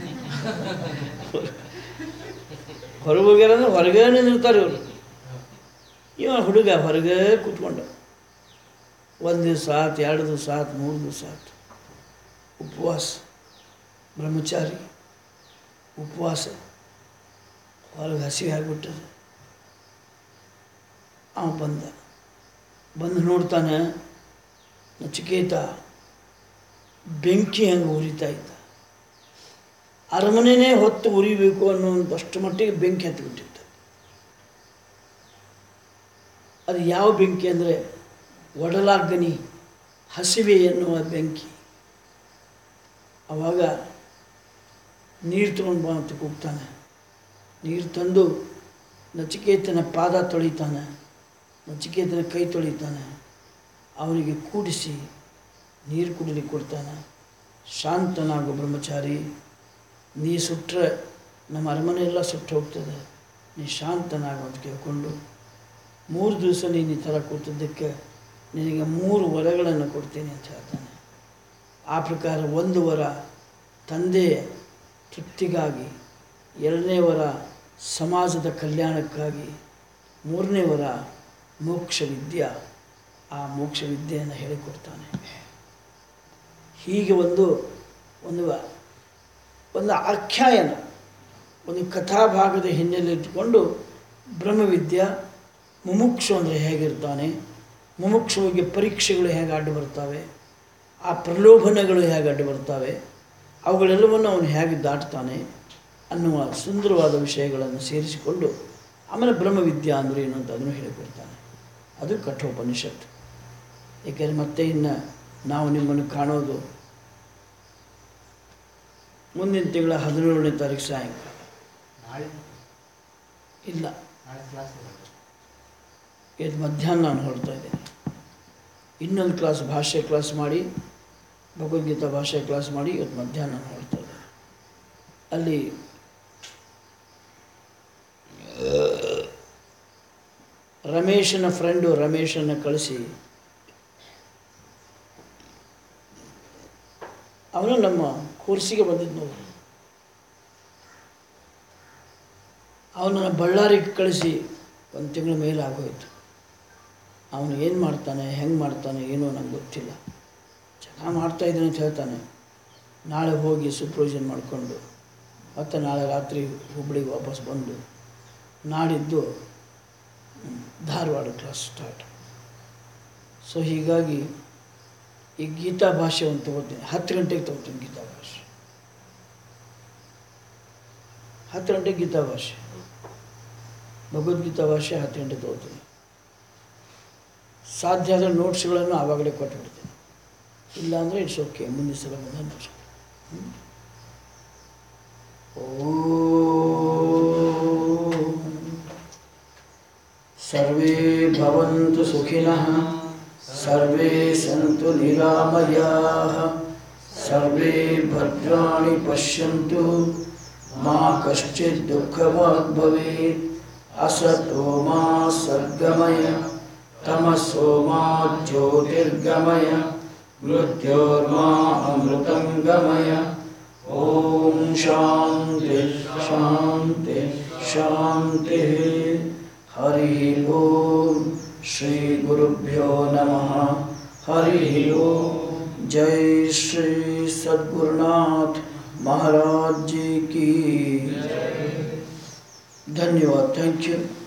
ಹೊರಗೆ ಹೋಗ್ಯಾರ ಅಂದ್ರೆ ಹೊರಗೆ ನಿಂತಿರ್ತಾರೆ ಇವರು ಇವ ಹುಡುಗ ಹೊರಗೆ ಕೂತ್ಕೊಂಡ ಒಂದು ದಿವಸ ಆತು ಎರಡು ದಿವಸ ಆತು ಮೂರು ದಿವಸ ಆತು ಉಪವಾಸ ಬ್ರಹ್ಮಚಾರಿ ಉಪವಾಸ ಹೊರಗೆ ಹಸಿವೆ ಆಗಿಬಿಟ್ಟದ ಅವ ಬಂದ ಬಂದು ನೋಡ್ತಾನೆ ನಚಿಕೇತ ಬೆಂಕಿ ಹಂಗೆ ಉರಿತಾ ಇದ್ದ ಅರಮನೆನೇ ಹೊತ್ತು ಉರಿಬೇಕು ಅನ್ನೋ ಅಷ್ಟು ಮಟ್ಟಿಗೆ ಬೆಂಕಿ ಹತ್ತಿಬಿಟ್ಟಿತ್ತು ಅದು ಯಾವ ಬೆಂಕಿ ಅಂದರೆ ಒಡಲಾಗ್ನಿ ಹಸಿವೆ ಎನ್ನುವ ಬೆಂಕಿ ಆವಾಗ ನೀರು ತಗೊಂಡು ಬಾ ಅಂತ ಕೂಗ್ತಾನೆ ನೀರು ತಂದು ನಚಿಕೇತನ ಪಾದ ತೊಳಿತಾನೆ ನಚಿಕೇತನ ಕೈ ತೊಳಿತಾನೆ ಅವನಿಗೆ ಕೂಡಿಸಿ ನೀರು ಕುಡಿಲಿಕ್ಕೆ ಕೊಡ್ತಾನೆ ಶಾಂತನಾಗು ಬ್ರಹ್ಮಚಾರಿ ನೀ ಸುಟ್ಟರೆ ನಮ್ಮ ಅರಮನೆ ಎಲ್ಲ ಸುಟ್ಟು ಹೋಗ್ತದೆ ನೀ ಶಾಂತನಾಗು ಅಂತ ಕೇಳ್ಕೊಂಡು ಮೂರು ದಿವಸ ನೀನು ಈ ಥರ ಕೂತಿದ್ದಕ್ಕೆ ನಿನಗೆ ಮೂರು ವರಗಳನ್ನು ಕೊಡ್ತೀನಿ ಅಂತ ಹೇಳ್ತಾನೆ ಆ ಪ್ರಕಾರ ಒಂದು ವರ ತಂದೆಯ ತೃಪ್ತಿಗಾಗಿ ಎರಡನೇ ವರ ಸಮಾಜದ ಕಲ್ಯಾಣಕ್ಕಾಗಿ ಮೂರನೇ ವರ ಮೋಕ್ಷ ವಿದ್ಯಾ ಆ ಮೋಕ್ಷ ವಿದ್ಯೆಯನ್ನು ಹೇಳಿಕೊಡ್ತಾನೆ ಹೀಗೆ ಒಂದು ಒಂದು ಒಂದು ಆಖ್ಯಾಯನ ಒಂದು ಕಥಾಭಾಗದ ಹಿನ್ನೆಲೆ ಇಟ್ಟುಕೊಂಡು ಬ್ರಹ್ಮವಿದ್ಯಾ ಮುಮುಕ್ಷು ಅಂದರೆ ಹೇಗಿರ್ತಾನೆ ಮುಮುಕ್ಷುವಿಗೆ ಪರೀಕ್ಷೆಗಳು ಹೇಗೆ ಅಡ್ಡು ಬರ್ತವೆ ಆ ಪ್ರಲೋಭನೆಗಳು ಹೇಗೆ ಅಡ್ಡು ಬರ್ತವೆ ಅವುಗಳೆಲ್ಲವನ್ನು ಅವನು ಹೇಗೆ ದಾಟ್ತಾನೆ ಅನ್ನುವ ಸುಂದರವಾದ ವಿಷಯಗಳನ್ನು ಸೇರಿಸಿಕೊಂಡು ಆಮೇಲೆ ಬ್ರಹ್ಮವಿದ್ಯಾ ಅಂದರೆ ಏನು ಅಂತ ಅದನ್ನು ಹೇಳಿಕೊಡ್ತಾನೆ ಅದು ಕಠೋಪನಿಷತ್ತು ಏಕೆಂದರೆ ಮತ್ತೆ ಇನ್ನು ನಾವು ನಿಮ್ಮನ್ನು ಕಾಣೋದು ಮುಂದಿನ ತಿಂಗಳ ಹದಿನೇಳನೇ ತಾರೀಕು ಸಾಯಂಕಾಲ ನಾಳೆ ಇಲ್ಲ ನಾಳೆ ಕ್ಲಾಸ್ ಇವತ್ತು ಮಧ್ಯಾಹ್ನ ನಾನು ಹೊರಡ್ತಾ ಇದ್ದೇನೆ ಇನ್ನೊಂದು ಕ್ಲಾಸ್ ಭಾಷೆ ಕ್ಲಾಸ್ ಮಾಡಿ ಭಗವದ್ಗೀತಾ ಭಾಷೆ ಕ್ಲಾಸ್ ಮಾಡಿ ಇವತ್ತು ಮಧ್ಯಾಹ್ನ ನಾನು ಹೊರಡ್ತಾ ಇದ್ದೇನೆ ಅಲ್ಲಿ ರಮೇಶನ ಫ್ರೆಂಡು ರಮೇಶನ ಕಳಿಸಿ ಅವನು ನಮ್ಮ ಕೋರ್ಸಿಗೆ ಬಂದಿದ್ದು ನೋಡಿ ಅವನನ್ನು ಬಳ್ಳಾರಿಗೆ ಕಳಿಸಿ ಒಂದು ತಿಂಗಳ ಮೇಲೆ ಆಗೋಯ್ತು ಅವನು ಏನು ಮಾಡ್ತಾನೆ ಹೆಂಗೆ ಮಾಡ್ತಾನೆ ಏನೋ ನಂಗೆ ಗೊತ್ತಿಲ್ಲ ಚೆನ್ನಾಗಿ ಮಾಡ್ತಾಯಿದ್ದಾನೆ ಅಂತ ಹೇಳ್ತಾನೆ ನಾಳೆ ಹೋಗಿ ಸೂಪರ್ವಿಷನ್ ಮಾಡಿಕೊಂಡು ಮತ್ತು ನಾಳೆ ರಾತ್ರಿ ಹುಬ್ಳಿಗೆ ವಾಪಸ್ ಬಂದು ನಾಡಿದ್ದು ಹ್ಮ್, ಧಾರವಾಡ ಕ್ಲಾಸ್ ಸ್ಟಾರ್ಟ್ ಸೊ ಹೀಗಾಗಿ ಈ ಗೀತಾ ಭಾಷೆ ಒಂದು ತೊಗೋತೀನಿ ಹತ್ತು ಗಂಟೆಗೆ ತೊಗೋತೀನಿ ಗೀತಾ ಭಾಷೆ ಹತ್ತು ಗಂಟೆಗೆ ಗೀತಾ ಭಾಷೆ ಭಗವದ್ಗೀತಾ ಭಾಷೆ ಹತ್ತು ಗಂಟೆ ತೊಗೋತೀನಿ ಸಾಧ್ಯ ಆದರೆ ನೋಟ್ಸ್ಗಳನ್ನು ಆವಾಗಲೇ ಕೊಟ್ಬಿಡ್ತೀನಿ ಇಲ್ಲಾಂದರೆ ಇಟ್ಸ್ ಓಕೆ ಮುಂದಿನ ಸಲ ಬಂದ ನೋಟ್ಸ್ ಸರ್ವೇ ಭವಂತು ಸುಖಿನಃ ಸರ್ವೇ ಸಂತು ನಿರಾಮಯಾಃ ಸರ್ವೇ ಭದ್ರಾಣಿ ಪಶ್ಯಂತು ಮಾ ಕಶ್ಚಿತ್ ದುಃಖವಾಗ್ ಭವೇತ್ असतो मा सद्गमय तमसो मा ज्योतिर्गमय मृत्योर्मा अमृतं गमय ॐ शान्ति शान्ति शान्तिः हरिः ॐ श्रीगुरुभ्यो नमः हरिः ॐ जय श्री सद्गुरुनाथ महाराज जी की धन्यवाद थैंक यू